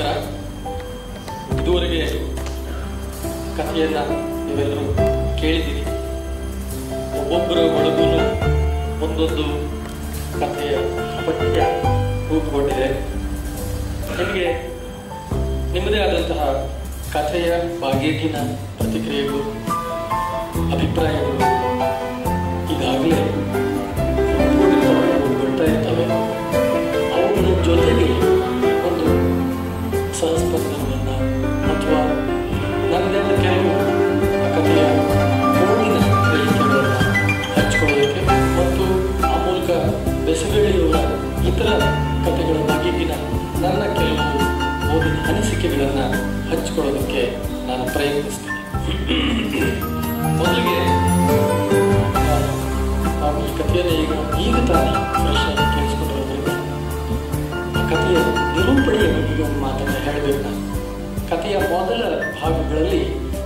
ನಮಸ್ಕಾರ ಇದುವರೆಗೆ ಕಥೆಯನ್ನ ನೀವೆಲ್ಲರೂ ಕೇಳಿದ್ದೀರಿ ಒಬ್ಬೊಬ್ಬರ ಒಳಗೂ ಒಂದೊಂದು ಕಥೆಯ ಪಠ್ಯ ರೂಪುಗೊಂಡಿದೆ ನಿಮಗೆ ನಿಮ್ಮದೇ ಆದಂತಹ ಕಥೆಯ ಬಗೆಗಿನ ಪ್ರತಿಕ್ರಿಯೆಗಳು ಅಭಿಪ್ರಾಯಗಳು ಈಗಾಗಲೇ ರೂಪುಗೊಂಡಿರ್ತವೆ ರೂಪುಗೊಳ್ತಾ ಇರ್ತವೆ ಅವುಗಳ ಜೊತೆಗೆ ಒಂದು ಸಹಸ್ಪಂದನವನ್ನು ಅಥವಾ ನನ್ನದೇ ಆದ ಕೆಲವು ಆ ಕಥೆಯ ಓದಿನ ಗ್ರಹಿಕೆಗಳನ್ನು ಹಂಚಿಕೊಳ್ಳೋದಕ್ಕೆ ಮತ್ತು ಆ ಮೂಲಕ ಬೆಸಗಳ್ಳಿಯವರ ಇತರ ಕಥೆಗಳ ಬಗೆಗಿನ ನನ್ನ ಕೆಲವು ಓದಿನ ಅನಿಸಿಕೆಗಳನ್ನು ಹಂಚಿಕೊಳ್ಳೋದಕ್ಕೆ ನಾನು ಪ್ರಯತ್ನಿಸ್ತೇನೆ ಮೊದಲಿಗೆ ಆ, ನಾವು ಈ ಕಥೆಯನ್ನು ಈಗ ಈಗ ತಾನೇ ಫ್ರೆಶ್ ಆಗಿ ಕೇಳಿಸ್ಕೊಂಡಿರೋದ್ರಿಂದ ಆ ಕಥೆಯ ನಿರೂಪಣೆಯ ಬಗ್ಗೆ ಒಂದು ಮಾತನ್ನು ಹೇಳಬೇಕು ನಾನು ಕಥೆಯ ಮೊದಲ ಭಾಗಗಳಲ್ಲಿ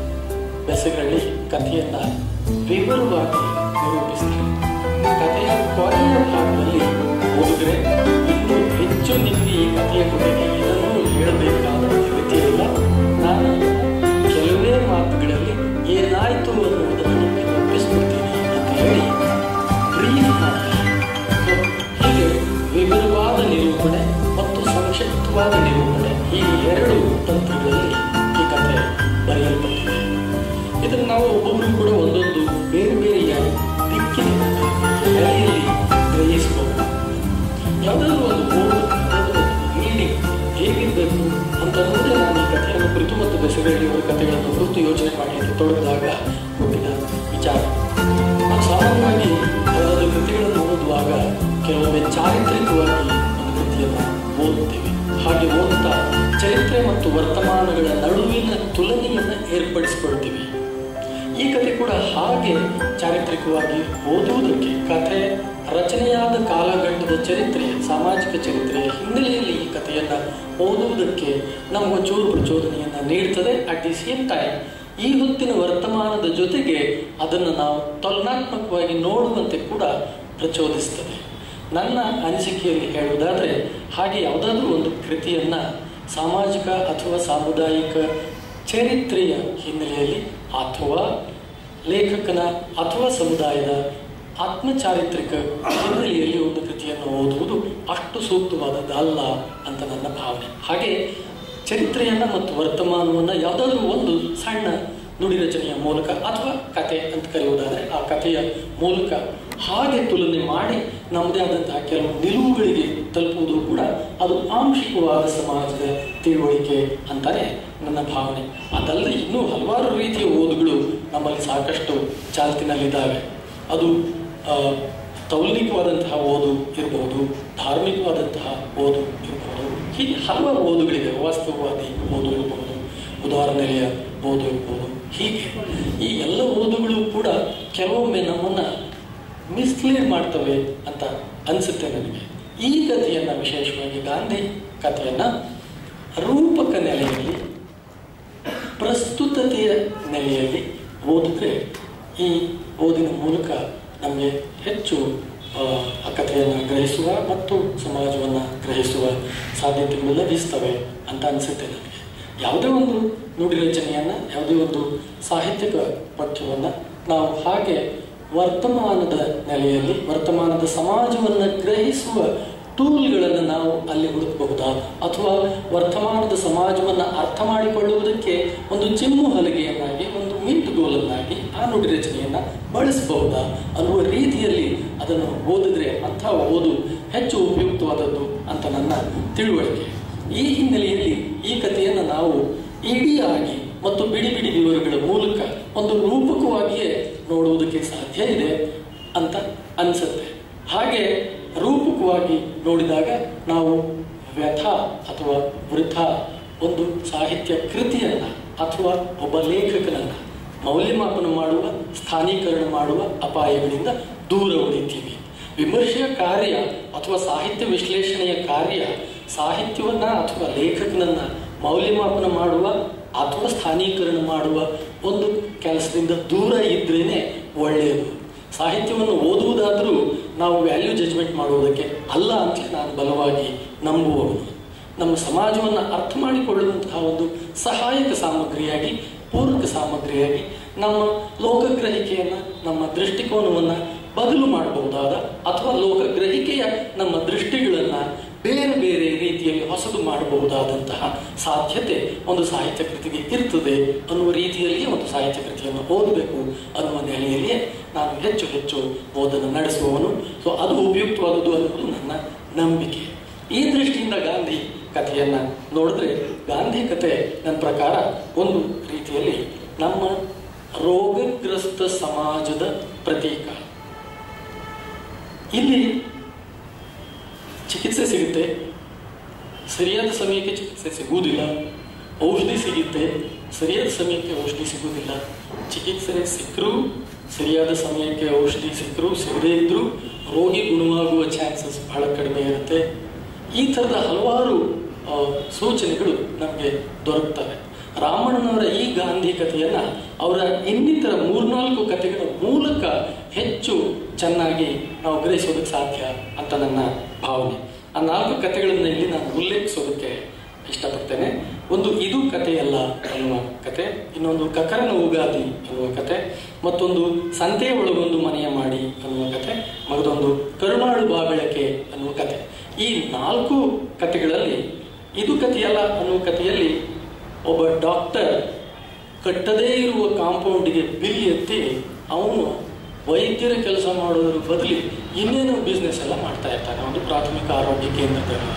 ಬೆಸಗಳ್ಳಿ ಕಥೆಯನ್ನ ವಿವರವಾಗಿ ನಿರೂಪಿಸ್ತಾರೆ ಕಥೆಯ ಕೊನೆಯ ಭಾಗದಲ್ಲಿ ಓದಿದ್ರೆ ಇನ್ನೂ ಹೆಚ್ಚು ನಿಮಗೆ ಈ ಕಥೆಯ ಕೊನೆಗೆ ಏನನ್ನೂ ಹೇಳಬೇಕಾದ ಅಗತ್ಯ ಇಲ್ಲ ನಾನು ಕೆಲವೇ ಮಾತುಗಳಲ್ಲಿ ಏನಾಯಿತು ಅನ್ನುವುದನ್ನು ನಿಮಗೆ ಒಪ್ಪಿಸ್ಕೊಡ್ತೀನಿ ಅಂತ ಹೇಳಿ ಬ್ರೀಫ್ ಮಾಡ್ತೀನಿ ಸೊ ಹೀಗೆ ವಿವರವಾದ ನಿರೂಪಣೆ ಮತ್ತು ಸಂಕ್ಷಿಪ್ತವಾದ ನಿರೂಪಣೆ ಈ ಎರಡು ತಂತ್ರಗಳಲ್ಲಿ ಈ ಕಥೆ ಬರೆಯಲ್ಪಟ್ಟಿದೆ ಇದನ್ನು ನಾವು ಒಬ್ಬೊಬ್ಬರು ಕೂಡ ಒಂದೊಂದು ಬೇರೆ ಬೇರೆಯ ದಿಕ್ಕಿನ ನೆಲೆಯಲ್ಲಿ ಗ್ರಹಿಸಬಹುದು ಯಾವುದಾದ್ರೂ ಒಂದು ಓದು ಯಾವುದಾದ್ರೂ ಒಂದು ರೀಡಿಂಗ್ ಹೇಗಿರಬೇಕು ಅಂತ ಅನ್ನೋದೇ ನಾನು ಈ ಕಥೆಯನ್ನು ಕುರಿತು ಮತ್ತು ಬೆಸಗಳ್ಳಿಯವರ ಕಥೆಗಳನ್ನು ಕುರಿತು ಯೋಚನೆ ಮಾಡಲಿಕ್ಕೆ ತೊಡಗಿದಾಗ ಹುಟ್ಟಿದ ವಿಚಾರ ನಾವು ಸಾಮಾನ್ಯವಾಗಿ ಯಾವುದಾದ್ರೂ ಕೃತಿಗಳನ್ನು ಓದುವಾಗ ಕೆಲವೊಮ್ಮೆ ಚಾರಿತ್ರಿಕವಾಗಿ ಒಂದು ಕೃತಿಯನ್ನು ಓದುತ್ತೇವೆ ಹಾಗೆ ಓದುತ್ತಾ ಚರಿತ್ರೆ ಮತ್ತು ವರ್ತಮಾನಗಳ ನಡುವಿನ ತುಲನೆಯನ್ನು ಏರ್ಪಡಿಸಿಕೊಳ್ತೀವಿ ಈ ಕಥೆ ಕೂಡ ಹಾಗೆ ಚಾರಿತ್ರಿಕವಾಗಿ ಓದುವುದಕ್ಕೆ ಕಥೆ ರಚನೆಯಾದ ಕಾಲಘಟ್ಟದ ಚರಿತ್ರೆಯ ಸಾಮಾಜಿಕ ಚರಿತ್ರೆಯ ಹಿನ್ನೆಲೆಯಲ್ಲಿ ಈ ಕಥೆಯನ್ನು ಓದುವುದಕ್ಕೆ ನಮಗೊಂಚೂರು ಪ್ರಚೋದನೆಯನ್ನು ನೀಡ್ತದೆ ಅಟ್ ದಿ ಸೇಮ್ ಟೈಮ್ ಈ ಹೊತ್ತಿನ ವರ್ತಮಾನದ ಜೊತೆಗೆ ಅದನ್ನು ನಾವು ತುಲನಾತ್ಮಕವಾಗಿ ನೋಡುವಂತೆ ಕೂಡ ಪ್ರಚೋದಿಸ್ತದೆ ನನ್ನ ಅನಿಸಿಕೆಯಲ್ಲಿ ಹೇಳುವುದಾದರೆ ಹಾಗೆ ಯಾವುದಾದ್ರೂ ಒಂದು ಕೃತಿಯನ್ನು ಸಾಮಾಜಿಕ ಅಥವಾ ಸಾಮುದಾಯಿಕ ಚರಿತ್ರೆಯ ಹಿನ್ನೆಲೆಯಲ್ಲಿ ಅಥವಾ ಲೇಖಕನ ಅಥವಾ ಸಮುದಾಯದ ಆತ್ಮಚಾರಿತ್ರಿಕ ಹಿನ್ನೆಲೆಯಲ್ಲಿ ಒಂದು ಕೃತಿಯನ್ನು ಓದುವುದು ಅಷ್ಟು ಸೂಕ್ತವಾದದ್ದಲ್ಲ ಅಂತ ನನ್ನ ಭಾವನೆ ಹಾಗೆ ಚರಿತ್ರೆಯನ್ನು ಮತ್ತು ವರ್ತಮಾನವನ್ನು ಯಾವುದಾದ್ರೂ ಒಂದು ಸಣ್ಣ ನುಡಿ ರಚನೆಯ ಮೂಲಕ ಅಥವಾ ಕತೆ ಅಂತ ಕರೆಯುವುದಾದರೆ ಆ ಕಥೆಯ ಮೂಲಕ ಹಾಗೆ ತುಲನೆ ಮಾಡಿ ನಮ್ಮದೇ ಆದಂತಹ ಕೆಲವು ನಿಲುವುಗಳಿಗೆ ತಲುಪುವುದು ಕೂಡ ಅದು ಆಂಶಿಕವಾದ ಸಮಾಜದ ತಿಳುವಳಿಕೆ ಅಂತಾನೆ ನನ್ನ ಭಾವನೆ ಅದಲ್ಲದೆ ಇನ್ನೂ ಹಲವಾರು ರೀತಿಯ ಓದುಗಳು ನಮ್ಮಲ್ಲಿ ಸಾಕಷ್ಟು ಚಾಲ್ತಿನಲ್ಲಿದ್ದಾವೆ ಅದು ಆ, ತೌಲಿಕವಾದಂತಹ ಓದು ಇರಬಹುದು ಧಾರ್ಮಿಕವಾದಂತಹ ಓದು ಇರಬಹುದು ಹೀಗೆ ಹಲವಾರು ಓದುಗಳಿದೆ ವಾಸ್ತವವಾದಿ ಓದು ಇರಬಹುದು ಉದಾಹರಣೆಯ ಓದು ಇರಬಹುದು ಹೀಗೆ ಈ ಎಲ್ಲ ಓದುಗಳು ಕೂಡ ಕೆಲವೊಮ್ಮೆ ನಮ್ಮನ್ನ ಮಿಸ್ಲೀಡ್ ಮಾಡ್ತವೆ ಅಂತ ಅನಿಸುತ್ತೆ ನನಗೆ ಈ ಕಥೆಯನ್ನು ವಿಶೇಷವಾಗಿ ಗಾಂಧಿ ಕಥೆಯನ್ನ ರೂಪಕ ನೆಲೆಯಲ್ಲಿ ಪ್ರಸ್ತುತತೆಯ ನೆಲೆಯಲ್ಲಿ ಓದಿದ್ರೆ ಈ ಓದಿನ ಮೂಲಕ ನಮಗೆ ಹೆಚ್ಚು ಆ, ಆ ಕಥೆಯನ್ನು ಗ್ರಹಿಸುವ ಮತ್ತು ಸಮಾಜವನ್ನು ಗ್ರಹಿಸುವ ಸಾಧ್ಯತೆಗಳು ಲಭಿಸ್ತವೆ ಅಂತ ಅನಿಸುತ್ತೆ ನನಗೆ ಯಾವುದೇ ಒಂದು ನುಡಿ ರಚನೆಯನ್ನು ಯಾವುದೇ ಒಂದು ಸಾಹಿತ್ಯಿಕ ಪಠ್ಯವನ್ನು ನಾವು ಹಾಗೆ ವರ್ತಮಾನದ ನೆಲೆಯಲ್ಲಿ ವರ್ತಮಾನದ ಸಮಾಜವನ್ನು ಗ್ರಹಿಸುವ ಟೂಲ್ಗಳನ್ನು ನಾವು ಅಲ್ಲಿ ಹುಡುಕಬಹುದಾ ಅಥವಾ ವರ್ತಮಾನದ ಸಮಾಜವನ್ನು ಅರ್ಥ ಮಾಡಿಕೊಳ್ಳುವುದಕ್ಕೆ ಒಂದು ಚಿಮ್ಮು ಹಲಗೆಯನ್ನಾಗಿ ಒಂದು ಮಿಂಟ್ ಗೋಲನ್ನಾಗಿ ಆ ನುಡಿ ರಚನೆಯನ್ನು ಬಳಸಬಹುದಾ ಅನ್ನುವ ರೀತಿಯಲ್ಲಿ ಅದನ್ನು ಓದಿದ್ರೆ ಅಂಥ ಓದು ಹೆಚ್ಚು ಉಪಯುಕ್ತವಾದದ್ದು ಅಂತ ನನ್ನ ತಿಳುವಳಿಕೆ ಈ ಹಿನ್ನೆಲೆಯಲ್ಲಿ ಈ ಕಥೆಯನ್ನು ನಾವು ಇಡಿಯಾಗಿ ಮತ್ತು ಬಿಡಿ ಬಿಡಿ ವಿವರಗಳ ಮೂಲಕ ಒಂದು ರೂಪಕವಾಗಿಯೇ ನೋಡುವುದಕ್ಕೆ ಸಾಧ್ಯ ಇದೆ ಅಂತ ಅನಿಸುತ್ತೆ ಹಾಗೆ ರೂಪಕವಾಗಿ ನೋಡಿದಾಗ ನಾವು ವ್ಯಥ ಅಥವಾ ವೃಥ ಒಂದು ಸಾಹಿತ್ಯ ಕೃತಿಯನ್ನ ಅಥವಾ ಒಬ್ಬ ಲೇಖಕನನ್ನ ಮೌಲ್ಯಮಾಪನ ಮಾಡುವ ಸ್ಥಾನೀಕರಣ ಮಾಡುವ ಅಪಾಯಗಳಿಂದ ದೂರ ಉಳಿತೀವಿ ವಿಮರ್ಶೆಯ ಕಾರ್ಯ ಅಥವಾ ಸಾಹಿತ್ಯ ವಿಶ್ಲೇಷಣೆಯ ಕಾರ್ಯ ಸಾಹಿತ್ಯವನ್ನ ಅಥವಾ ಲೇಖಕನನ್ನ ಮೌಲ್ಯಮಾಪನ ಮಾಡುವ ಅಥವಾ ಸ್ಥಾನೀಕರಣ ಮಾಡುವ ಒಂದು ಕೆಲಸದಿಂದ ದೂರ ಇದ್ರೇನೆ ಒಳ್ಳೆಯದು ಸಾಹಿತ್ಯವನ್ನು ಓದುವುದಾದರೂ ನಾವು ವ್ಯಾಲ್ಯೂ ಜಜ್ಮೆಂಟ್ ಮಾಡುವುದಕ್ಕೆ ಅಲ್ಲ ಅಂತ ನಾನು ಬಲವಾಗಿ ನಂಬುವವನು ನಮ್ಮ ಸಮಾಜವನ್ನು ಅರ್ಥ ಮಾಡಿಕೊಳ್ಳುವ ಸಹಾಯಕ ಸಾಮಗ್ರಿಯಾಗಿ ಪೂರಕ ಸಾಮಗ್ರಿಯಾಗಿ ನಮ್ಮ ಲೋಕಗ್ರಹಿಕೆಯನ್ನು ನಮ್ಮ ದೃಷ್ಟಿಕೋನವನ್ನು ಬದಲು ಮಾಡಬಹುದಾದ ಅಥವಾ ಲೋಕಗ್ರಹಿಕೆಯ ನಮ್ಮ ದೃಷ್ಟಿಗಳನ್ನು ಬೇರೆ ಬೇರೆ ರೀತಿಯಲ್ಲಿ ಹೊಸದು ಮಾಡಬಹುದಾದಂತಹ ಸಾಧ್ಯತೆ ಒಂದು ಸಾಹಿತ್ಯ ಕೃತಿಗೆ ಇರ್ತದೆ ಅನ್ನುವ ರೀತಿಯಲ್ಲಿಯೇ ಒಂದು ಸಾಹಿತ್ಯ ಕೃತಿಯನ್ನು ಓದಬೇಕು ಅನ್ನುವ ನೆಲೆಯಲ್ಲಿಯೇ ನಾನು ಹೆಚ್ಚು ಹೆಚ್ಚು ಓದನ್ನು ನಡೆಸುವವನು ಸೊ ಅದು ಉಪಯುಕ್ತವಾದದ್ದು ಅನ್ನೋದು ನನ್ನ ನಂಬಿಕೆ ಈ ದೃಷ್ಟಿಯಿಂದ ಗಾಂಧಿ ಕಥೆಯನ್ನ ನೋಡಿದ್ರೆ ಗಾಂಧಿ ಕತೆ ನನ್ನ ಪ್ರಕಾರ ಒಂದು ರೀತಿಯಲ್ಲಿ ನಮ್ಮ ರೋಗಗ್ರಸ್ತ ಸಮಾಜದ ಪ್ರತೀಕ ಇಲ್ಲಿ ಚಿಕಿತ್ಸೆ ಸಿಗುತ್ತೆ ಸರಿಯಾದ ಸಮಯಕ್ಕೆ ಚಿಕಿತ್ಸೆ ಸಿಗುವುದಿಲ್ಲ ಔಷಧಿ ಸಿಗುತ್ತೆ ಸರಿಯಾದ ಸಮಯಕ್ಕೆ ಔಷಧಿ ಸಿಗುವುದಿಲ್ಲ ಚಿಕಿತ್ಸೆ ಸಿಕ್ಕರೂ ಸರಿಯಾದ ಸಮಯಕ್ಕೆ ಔಷಧಿ ಸಿಕ್ಕರೂ ಸಿಗದೇ ಇದ್ದರೂ ರೋಗಿ ಗುಣವಾಗುವ ಚಾನ್ಸಸ್ ಬಹಳ ಕಡಿಮೆ ಇರುತ್ತೆ ಈ ಥರದ ಹಲವಾರು ಆ, ಸೂಚನೆಗಳು ನಮಗೆ ದೊರಕ್ತವೆ ರಾಮಣ್ಣನವರ ಈ ಗಾಂಧಿ ಕಥೆಯನ್ನ ಅವರ ಇನ್ನಿತರ ಮೂರ್ನಾಲ್ಕು ಕಥೆಗಳ ಮೂಲಕ ಹೆಚ್ಚು ಚೆನ್ನಾಗಿ ನಾವು ಗ್ರಹಿಸೋದಕ್ಕೆ ಸಾಧ್ಯ ಅಂತ ನನ್ನ ಭಾವನೆ ಆ ನಾಲ್ಕು ಕಥೆಗಳನ್ನ ಇಲ್ಲಿ ನಾನು ಉಲ್ಲೇಖಿಸೋದಕ್ಕೆ ಇಷ್ಟಪಡ್ತೇನೆ ಒಂದು ಇದು ಕಥೆಯಲ್ಲ ಅನ್ನುವ ಕತೆ ಇನ್ನೊಂದು ಕಕರನ ಉಗಾದಿ ಅನ್ನುವ ಕತೆ ಮತ್ತೊಂದು ಸಂತೆಯ ಒಳಗೊಂದು ಮನೆಯ ಮಾಡಿ ಅನ್ನುವ ಕತೆ ಮಗದೊಂದು ಕರುಣಾಳು ಬಾಬೆಳಕೆ ಅನ್ನುವ ಕತೆ ಈ ನಾಲ್ಕು ಕಥೆಗಳಲ್ಲಿ ಇದು ಕಥೆಯಲ್ಲ ಅನ್ನುವ ಕಥೆಯಲ್ಲಿ ಒಬ್ಬ ಡಾಕ್ಟರ್ ಕಟ್ಟದೇ ಇರುವ ಕಾಂಪೌಂಡಿಗೆ ಬಿಲ್ ಎತ್ತಿ ಅವನು ವೈದ್ಯರ ಕೆಲಸ ಮಾಡೋದ್ರ ಬದಲಿ ಇನ್ನೇನೋ ಬಿಸ್ನೆಸ್ ಎಲ್ಲ ಮಾಡ್ತಾ ಇರ್ತಾನೆ ಒಂದು ಪ್ರಾಥಮಿಕ ಆರೋಗ್ಯ ಕೇಂದ್ರದಲ್ಲಿ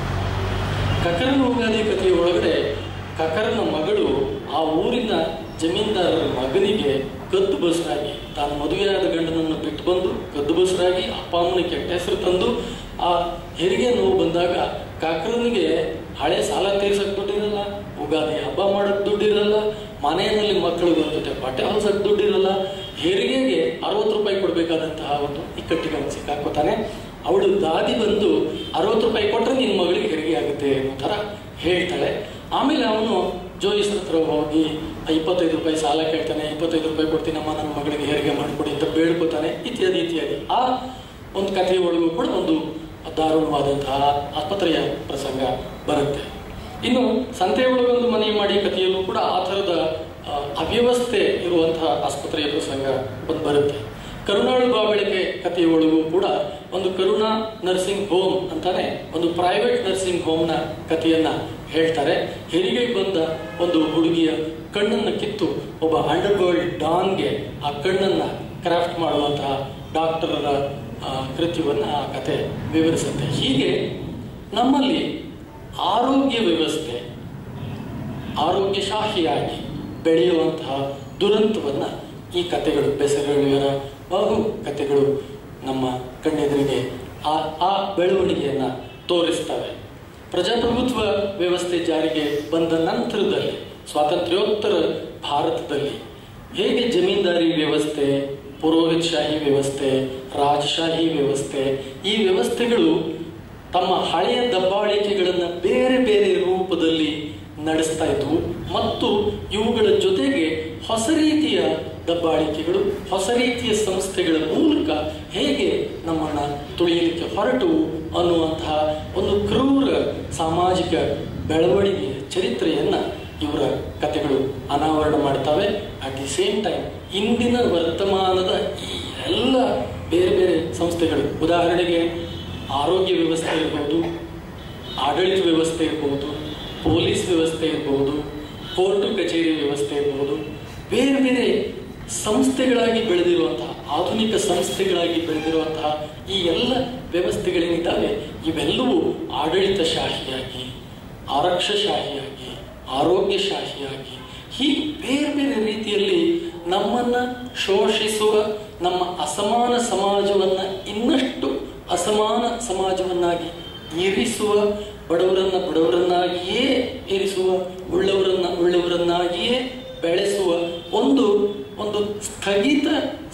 ಕಕರನ ಉಗಾದಿ ಕಥೆಯ ಒಳಗಡೆ ಕಕರನ ಮಗಳು ಆ ಊರಿನ ಜಮೀನ್ದಾರರ ಮಗನಿಗೆ ಕದ್ದು ಬಸರಾಗಿ ತಾನು ಮದುವೆಯಾದ ಗಂಡನನ್ನು ಬಿಟ್ಟು ಬಂದು ಕದ್ದು ಬಸರಾಗಿ ಅಪ್ಪ ಅಮ್ಮನಿಗೆ ಕೆಟ್ಟ ಹೆಸರು ತಂದು ಆ ಹೆರಿಗೆ ನೋವು ಬಂದಾಗ ಕಕರನಿಗೆ ಹಳೆ ಸಾಲ ತೀರ್ಸಕ್ ದುಡ್ಡಿರಲ್ಲ ಉಗಾದಿ ಹಬ್ಬ ಮಾಡಕ್ ದುಡ್ಡಿರಲ್ಲ ಮನೆಯಲ್ಲಿ ಮಕ್ಕಳು ಜೊತೆ ಬಟ್ಟೆ ಹೊಲ್ಸಕ್ ದುಡ್ಡಿರಲ್ಲ ಹೆರಿಗೆಗೆ ಅರವತ್ತು ರೂಪಾಯಿ ಕೊಡಬೇಕಾದಂತಹ ಒಂದು ಇಕ್ಕಟ್ಟಿಗೆ ಅವನು ಸಿಕ್ಕಾಕೋತಾನೆ ಅವಳು ದಾದಿ ಬಂದು ಅರವತ್ತು ರೂಪಾಯಿ ಕೊಟ್ಟರೆ ನಿನ್ನ ಮಗಳಿಗೆ ಹೆರಿಗೆ ಆಗುತ್ತೆ ಅನ್ನೋ ಥರ ಹೇಳ್ತಾಳೆ ಆಮೇಲೆ ಅವನು ಜೋಯಿಸ್ರ ಹತ್ರ ಹೋಗಿ ಇಪ್ಪತ್ತೈದು ರೂಪಾಯಿ ಸಾಲ ಕೇಳ್ತಾನೆ ಇಪ್ಪತ್ತೈದು ರೂಪಾಯಿ ಕೊಡ್ತೀನಮ್ಮ ನನ್ನ ಮಗಳಿಗೆ ಹೆರಿಗೆ ಮಾಡಿಕೊಡಿ ಅಂತ ಬೇಡ್ಕೋತಾನೆ ಇತ್ಯಾದಿ ಇತ್ಯಾದಿ ಆ ಒಂದು ಕಥೆಯ ಒಳಗೂ ಕೂಡ ಒಂದು ದಾರುಣವಾದಂತಹ ಆಸ್ಪತ್ರೆಯ ಪ್ರಸಂಗ ಬರುತ್ತೆ ಇನ್ನು ಸಂತೆ ಒಳಗೊಂದು ಮನೆ ಮಾಡಿ ಕಥೆಯಲ್ಲೂ ಕೂಡ ಆ ಥರದ ಆ, ಅವ್ಯವಸ್ಥೆ ಇರುವಂತಹ ಆಸ್ಪತ್ರೆಯ ಪ್ರಸಂಗ ಒಂದು ಬರುತ್ತೆ ಕರುಣಾಳು ಬಾಬೆಳಕೆ ಕಥೆಯ ಒಳಗೂ ಕೂಡ ಒಂದು ಕರುಣಾ ನರ್ಸಿಂಗ್ ಹೋಮ್ ಅಂತಾನೆ ಒಂದು ಪ್ರೈವೇಟ್ ನರ್ಸಿಂಗ್ ಹೋಮ್ನ ಕಥೆಯನ್ನ ಹೇಳ್ತಾರೆ ಹೆರಿಗೆ ಬಂದ ಒಂದು ಹುಡುಗಿಯ ಕಣ್ಣನ್ನು ಕಿತ್ತು ಒಬ್ಬ ಅಂಡರ್ವರ್ಲ್ಡ್ ಡಾನ್ಗೆ ಆ ಕಣ್ಣನ್ನ ಕ್ರಾಫ್ಟ್ ಮಾಡುವಂತಹ ಡಾಕ್ಟರರ ಆ, ಕೃತ್ಯವನ್ನ ಆ ಕತೆ ವಿವರಿಸುತ್ತೆ ಹೀಗೆ ನಮ್ಮಲ್ಲಿ ಆರೋಗ್ಯ ವ್ಯವಸ್ಥೆ ಆರೋಗ್ಯಶಾಹಿಯಾಗಿ ಬೆಳೆಯುವಂತಹ ದುರಂತವನ್ನ ಈ ಕಥೆಗಳು ಬೆಸರಳಿಯರ ಬಹು ಕಥೆಗಳು ನಮ್ಮ ಕಣ್ಣೆದುರಿಗೆ ಆ ಆ ಬೆಳವಣಿಗೆಯನ್ನ ತೋರಿಸ್ತವೆ ಪ್ರಜಾಪ್ರಭುತ್ವ ವ್ಯವಸ್ಥೆ ಜಾರಿಗೆ ಬಂದ ನಂತರದಲ್ಲಿ ಸ್ವಾತಂತ್ರ್ಯೋತ್ತರ ಭಾರತದಲ್ಲಿ ಹೇಗೆ ಜಮೀನ್ದಾರಿ ವ್ಯವಸ್ಥೆ ಪುರೋಹಿತಶಾಹಿ ವ್ಯವಸ್ಥೆ ರಾಜಶಾಹಿ ವ್ಯವಸ್ಥೆ ಈ ವ್ಯವಸ್ಥೆಗಳು ತಮ್ಮ ಹಳೆಯ ದಬ್ಬಾಳಿಕೆಗಳನ್ನು ಬೇರೆ ಬೇರೆ ರೂಪದಲ್ಲಿ ನಡೆಸ್ತಾ ಇದ್ವು ಮತ್ತು ಇವುಗಳ ಜೊತೆಗೆ ಹೊಸ ರೀತಿಯ ದಬ್ಬಾಳಿಕೆಗಳು ಹೊಸ ರೀತಿಯ ಸಂಸ್ಥೆಗಳ ಮೂಲಕ ಹೇಗೆ ನಮ್ಮನ್ನ ತುಳಿಯಲಿಕ್ಕೆ ಹೊರಟು ಅನ್ನುವಂತಹ ಒಂದು ಕ್ರೂರ ಸಾಮಾಜಿಕ ಬೆಳವಣಿಗೆಯ ಚರಿತ್ರೆಯನ್ನ ಇವರ ಕಥೆಗಳು ಅನಾವರಣ ಮಾಡ್ತವೆ ಅಟ್ ದಿ ಸೇಮ್ ಟೈಮ್ ಇಂದಿನ ವರ್ತಮಾನದ ಈ ಎಲ್ಲ ಬೇರೆ ಬೇರೆ ಸಂಸ್ಥೆಗಳು ಉದಾಹರಣೆಗೆ ಆರೋಗ್ಯ ವ್ಯವಸ್ಥೆ ಇರ್ಬೋದು ಆಡಳಿತ ವ್ಯವಸ್ಥೆ ಇರ್ಬೋದು ಪೊಲೀಸ್ ವ್ಯವಸ್ಥೆ ಇರ್ಬೋದು ಕೋರ್ಟು ಕಚೇರಿ ವ್ಯವಸ್ಥೆ ಇರ್ಬೋದು ಬೇರೆ ಬೇರೆ ಸಂಸ್ಥೆಗಳಾಗಿ ಬೆಳೆದಿರುವಂತಹ ಆಧುನಿಕ ಸಂಸ್ಥೆಗಳಾಗಿ ಬೆಳೆದಿರುವಂತಹ ಈ ಎಲ್ಲ ವ್ಯವಸ್ಥೆಗಳೇನಿದ್ದಾವೆ ಇವೆಲ್ಲವೂ ಆಡಳಿತಶಾಹಿಯಾಗಿ ಆರಕ್ಷಶಾಹಿಯಾಗಿ ಆರೋಗ್ಯಶಾಹಿಯಾಗಿ ಹೀಗೆ ಬೇರೆ ಬೇರೆ ರೀತಿಯಲ್ಲಿ ನಮ್ಮನ್ನ ಶೋಷಿಸುವ ನಮ್ಮ ಅಸಮಾನ ಸಮಾಜವನ್ನ ಇನ್ನಷ್ಟು ಅಸಮಾನ ಸಮಾಜವನ್ನಾಗಿ ಇರಿಸುವ ಬಡವರನ್ನ ಬಡವರನ್ನಾಗಿಯೇ ಇರಿಸುವ ಉಳ್ಳವರನ್ನ ಉಳ್ಳವರನ್ನಾಗಿಯೇ ಬೆಳೆಸುವ ಒಂದು ಒಂದು ಸ್ಥಗಿತ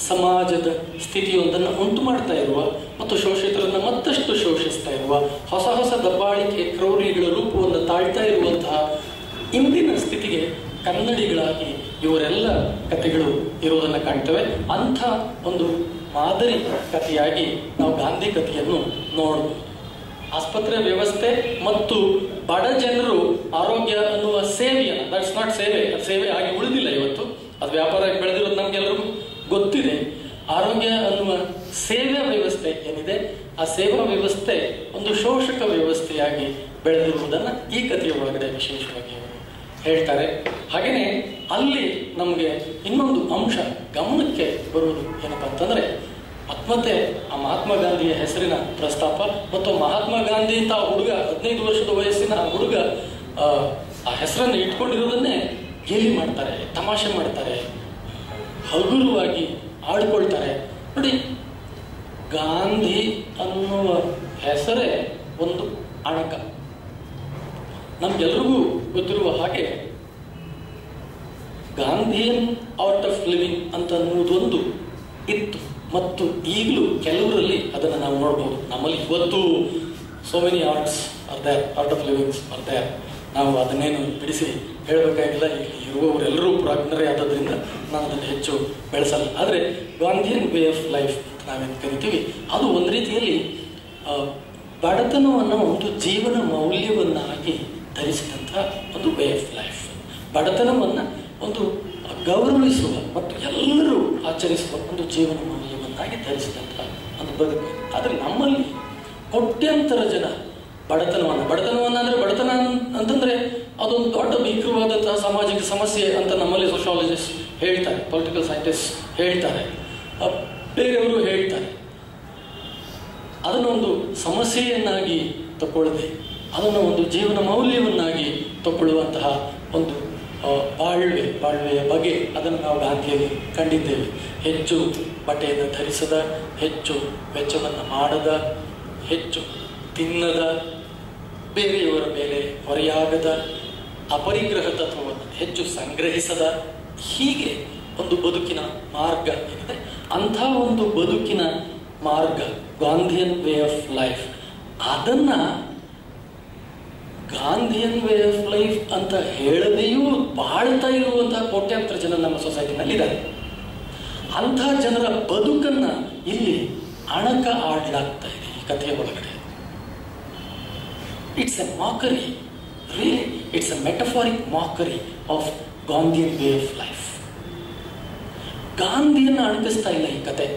ಸಮಾಜದ ಸ್ಥಿತಿಯೊಂದನ್ನು ಉಂಟು ಮಾಡ್ತಾ ಇರುವ ಮತ್ತು ಶೋಷಿತರನ್ನ ಮತ್ತಷ್ಟು ಶೋಷಿಸ್ತಾ ಇರುವ ಹೊಸ ಹೊಸ ದಬ್ಬಾಳಿಕೆ ಕ್ರೌರ್ಯಗಳ ರೂಪವನ್ನು ತಾಳ್ತಾ ಇರುವಂತಹ ಇಂದಿನ ಸ್ಥಿತಿಗೆ ಕನ್ನಡಿಗಳಾಗಿ ಇವರೆಲ್ಲ ಕಥೆಗಳು ಇರುವುದನ್ನು ಕಾಣ್ತೇವೆ ಅಂಥ ಒಂದು ಮಾದರಿ ಕಥೆಯಾಗಿ ನಾವು ಗಾಂಧಿ ಕಥೆಯನ್ನು ನೋಡಬಹುದು ಆಸ್ಪತ್ರೆ ವ್ಯವಸ್ಥೆ ಮತ್ತು ಬಡ ಜನರು ಆರೋಗ್ಯ ಅನ್ನುವ ಸೇವೆಯನ್ನು ದಟ್ಸ್ ನಾಟ್ ಸೇವೆ ಅದು ಸೇವೆ ಆಗಿ ಉಳಿದಿಲ್ಲ ಇವತ್ತು ಅದು ವ್ಯಾಪಾರ ಬೆಳೆದಿರೋದು ನಮ್ಗೆಲ್ಲರಿಗೂ ಗೊತ್ತಿದೆ ಆರೋಗ್ಯ ಅನ್ನುವ ಸೇವಾ ವ್ಯವಸ್ಥೆ ಏನಿದೆ ಆ ಸೇವಾ ವ್ಯವಸ್ಥೆ ಒಂದು ಶೋಷಕ ವ್ಯವಸ್ಥೆಯಾಗಿ ಬೆಳೆದಿರುವುದನ್ನ ಈ ಕಥೆಯ ಒಳಗಡೆ ವಿಶೇಷವಾಗಿ ಅವರು ಹೇಳ್ತಾರೆ ಹಾಗೆಯೇ ಅಲ್ಲಿ ನಮಗೆ ಇನ್ನೊಂದು ಅಂಶ ಗಮನಕ್ಕೆ ಬರುವುದು ಏನಪ್ಪಾ ಅಂತಂದ್ರೆ ಮತ್ತೆ ಆ ಮಹಾತ್ಮ ಗಾಂಧಿಯ ಹೆಸರಿನ ಪ್ರಸ್ತಾಪ ಮತ್ತು ಮಹಾತ್ಮ ಗಾಂಧಿ ಅಂತ ಆ ಹುಡುಗ ಹದಿನೈದು ವರ್ಷದ ವಯಸ್ಸಿನ ಆ ಹುಡುಗ ಆ, ಆ ಹೆಸರನ್ನು ಇಟ್ಕೊಂಡಿರೋದನ್ನೇ ಗೇಲಿ ಮಾಡ್ತಾರೆ ತಮಾಷೆ ಮಾಡ್ತಾರೆ ಹಗುರವಾಗಿ ಆಡ್ಕೊಳ್ತಾರೆ ನೋಡಿ ಗಾಂಧಿ ಅನ್ನುವ ಹೆಸರೇ ಒಂದು ಅಣಕ ನಮ್ಗೆಲ್ರಿಗೂ ಗೊತ್ತಿರುವ ಹಾಗೆ ಗಾಂಧಿಯನ್ ಆರ್ಟ್ ಆಫ್ ಲಿವಿಂಗ್ ಅಂತ ಅನ್ನುವುದೊಂದು ಇತ್ತು ಮತ್ತು ಈಗಲೂ ಕೆಲವರಲ್ಲಿ ಅದನ್ನು ನಾವು ನೋಡ್ಬೋದು ನಮ್ಮಲ್ಲಿ ಇವತ್ತು so many arts are there art of livings are there ನಾವು ಅದನ್ನೇನು ಬಿಡಿಸಿ ಹೇಳಬೇಕಾಗಿಲ್ಲ ಇಲ್ಲಿ ಇರುವವರೆಲ್ಲರೂ ಪ್ರಾಜ್ಞರೇ ಆದದ್ರಿಂದ ನಾನು ಅದನ್ನು ಹೆಚ್ಚು ಬೆಳೆಸಲ್ಲ ಆದರೆ ಗಾಂಧಿಯನ್ ವೇ ಆಫ್ ಲೈಫ್ ಅಂತ ನಾವೇನು ಕರಿತೀವಿ ಅದು ಒಂದು ರೀತಿಯಲ್ಲಿ ಆ, ಬಡತನವನ್ನು ಒಂದು ಜೀವನ ಮೌಲ್ಯವನ್ನಾಗಿ ಧರಿಸಿದಂಥ ಒಂದು ವೇ ಆಫ್ ಲೈಫ್ ಬಡತನವನ್ನು ಒಂದು ಗೌರವಿಸುವ ಮತ್ತು ಎಲ್ಲರೂ ಆಚರಿಸುವ ಒಂದು ಜೀವನ ಮೌಲ್ಯವನ್ನಾಗಿ ಧರಿಸಿದಂಥ ಒಂದು ಬದುಕು ಆದರೆ ನಮ್ಮಲ್ಲಿ ಕೋಟ್ಯಾಂತರ ಜನ ಬಡತನವನ್ನು ಬಡತನವನ್ನು ಅಂದರೆ ಬಡತನ ಅನ್- ಅಂತಂದ್ರೆ ಅದೊಂದು ದೊಡ್ಡ ಭೀಕರವಾದಂತಹ ಸಾಮಾಜಿಕ ಸಮಸ್ಯೆ ಅಂತ ನಮ್ಮಲ್ಲಿ ಸೋಷಾಲಜಿಸ್ಟ್ ಹೇಳ್ತಾರೆ ಪೊಲಿಟಿಕಲ್ ಸೈಂಟಿಸ್ಟ್ ಹೇಳ್ತಾರೆ ಅ, ಬೇರೆಯವರು ಹೇಳ್ತಾರೆ ಅದನ್ನೊಂದು ಸಮಸ್ಯೆಯನ್ನಾಗಿ ತಗೊಳ್ಳದೆ ಅದನ್ನು ಒಂದು ಜೀವನ ಮೌಲ್ಯವನ್ನಾಗಿ ತಗೊಳ್ಳುವಂತಹ ಒಂದು ಆ, ಬಾಳ್ವೆ ಬಾಳ್ವೆಯ ಬಗೆ ಅದನ್ನು ನಾವು ಗಾಂಧಿಯಲ್ಲಿ ಕಂಡಿದ್ದೇವೆ ಹೆಚ್ಚು ಬಟ್ಟೆಯನ್ನು ಧರಿಸದ ಹೆಚ್ಚು ವೆಚ್ಚವನ್ನು ಮಾಡದ ಹೆಚ್ಚು ತಿನ್ನದ ಬೇರೆಯವರ ಮೇಲೆ ಹೊರೆಯಾಗದ ಅಪರಿಗ್ರಹ ತತ್ವವನ್ನು ಹೆಚ್ಚು ಸಂಗ್ರಹಿಸದ ಹೀಗೆ ಒಂದು ಬದುಕಿನ ಮಾರ್ಗ ಏನಿದೆ ಅಂಥ ಒಂದು ಬದುಕಿನ ಮಾರ್ಗ ಗಾಂಧಿಯನ್ ವೇ ಆಫ್ ಲೈಫ್ ಅದನ್ನ ಗಾಂಧಿಯನ್ ವೇ ಆಫ್ ಲೈಫ್ ಅಂತ ಹೇಳದೆಯೂ ಬಾಳ್ತಾ ಇರುವಂತಹ ಕೋಟ್ಯಾಂತರ ಜನ ನಮ್ಮ ಸೊಸೈಟಿನಲ್ಲಿ ಇದ್ದಾರೆ ಅಂಥ ಜನರ ಬದುಕನ್ನ ಇಲ್ಲಿ ಅಣಕ ಆಡಲಾಗ್ತಾ ಇದೆ ಈ ಕಥೆಯ ಒಳಗಡೆ it's a mockery really it's a metaphoric mockery of Gandhian way of life ಗಾಂಧಿಯನ್ನು ಅಣಕಿಸ್ತಾ ಇಲ್ಲ ಈ ಕತೆ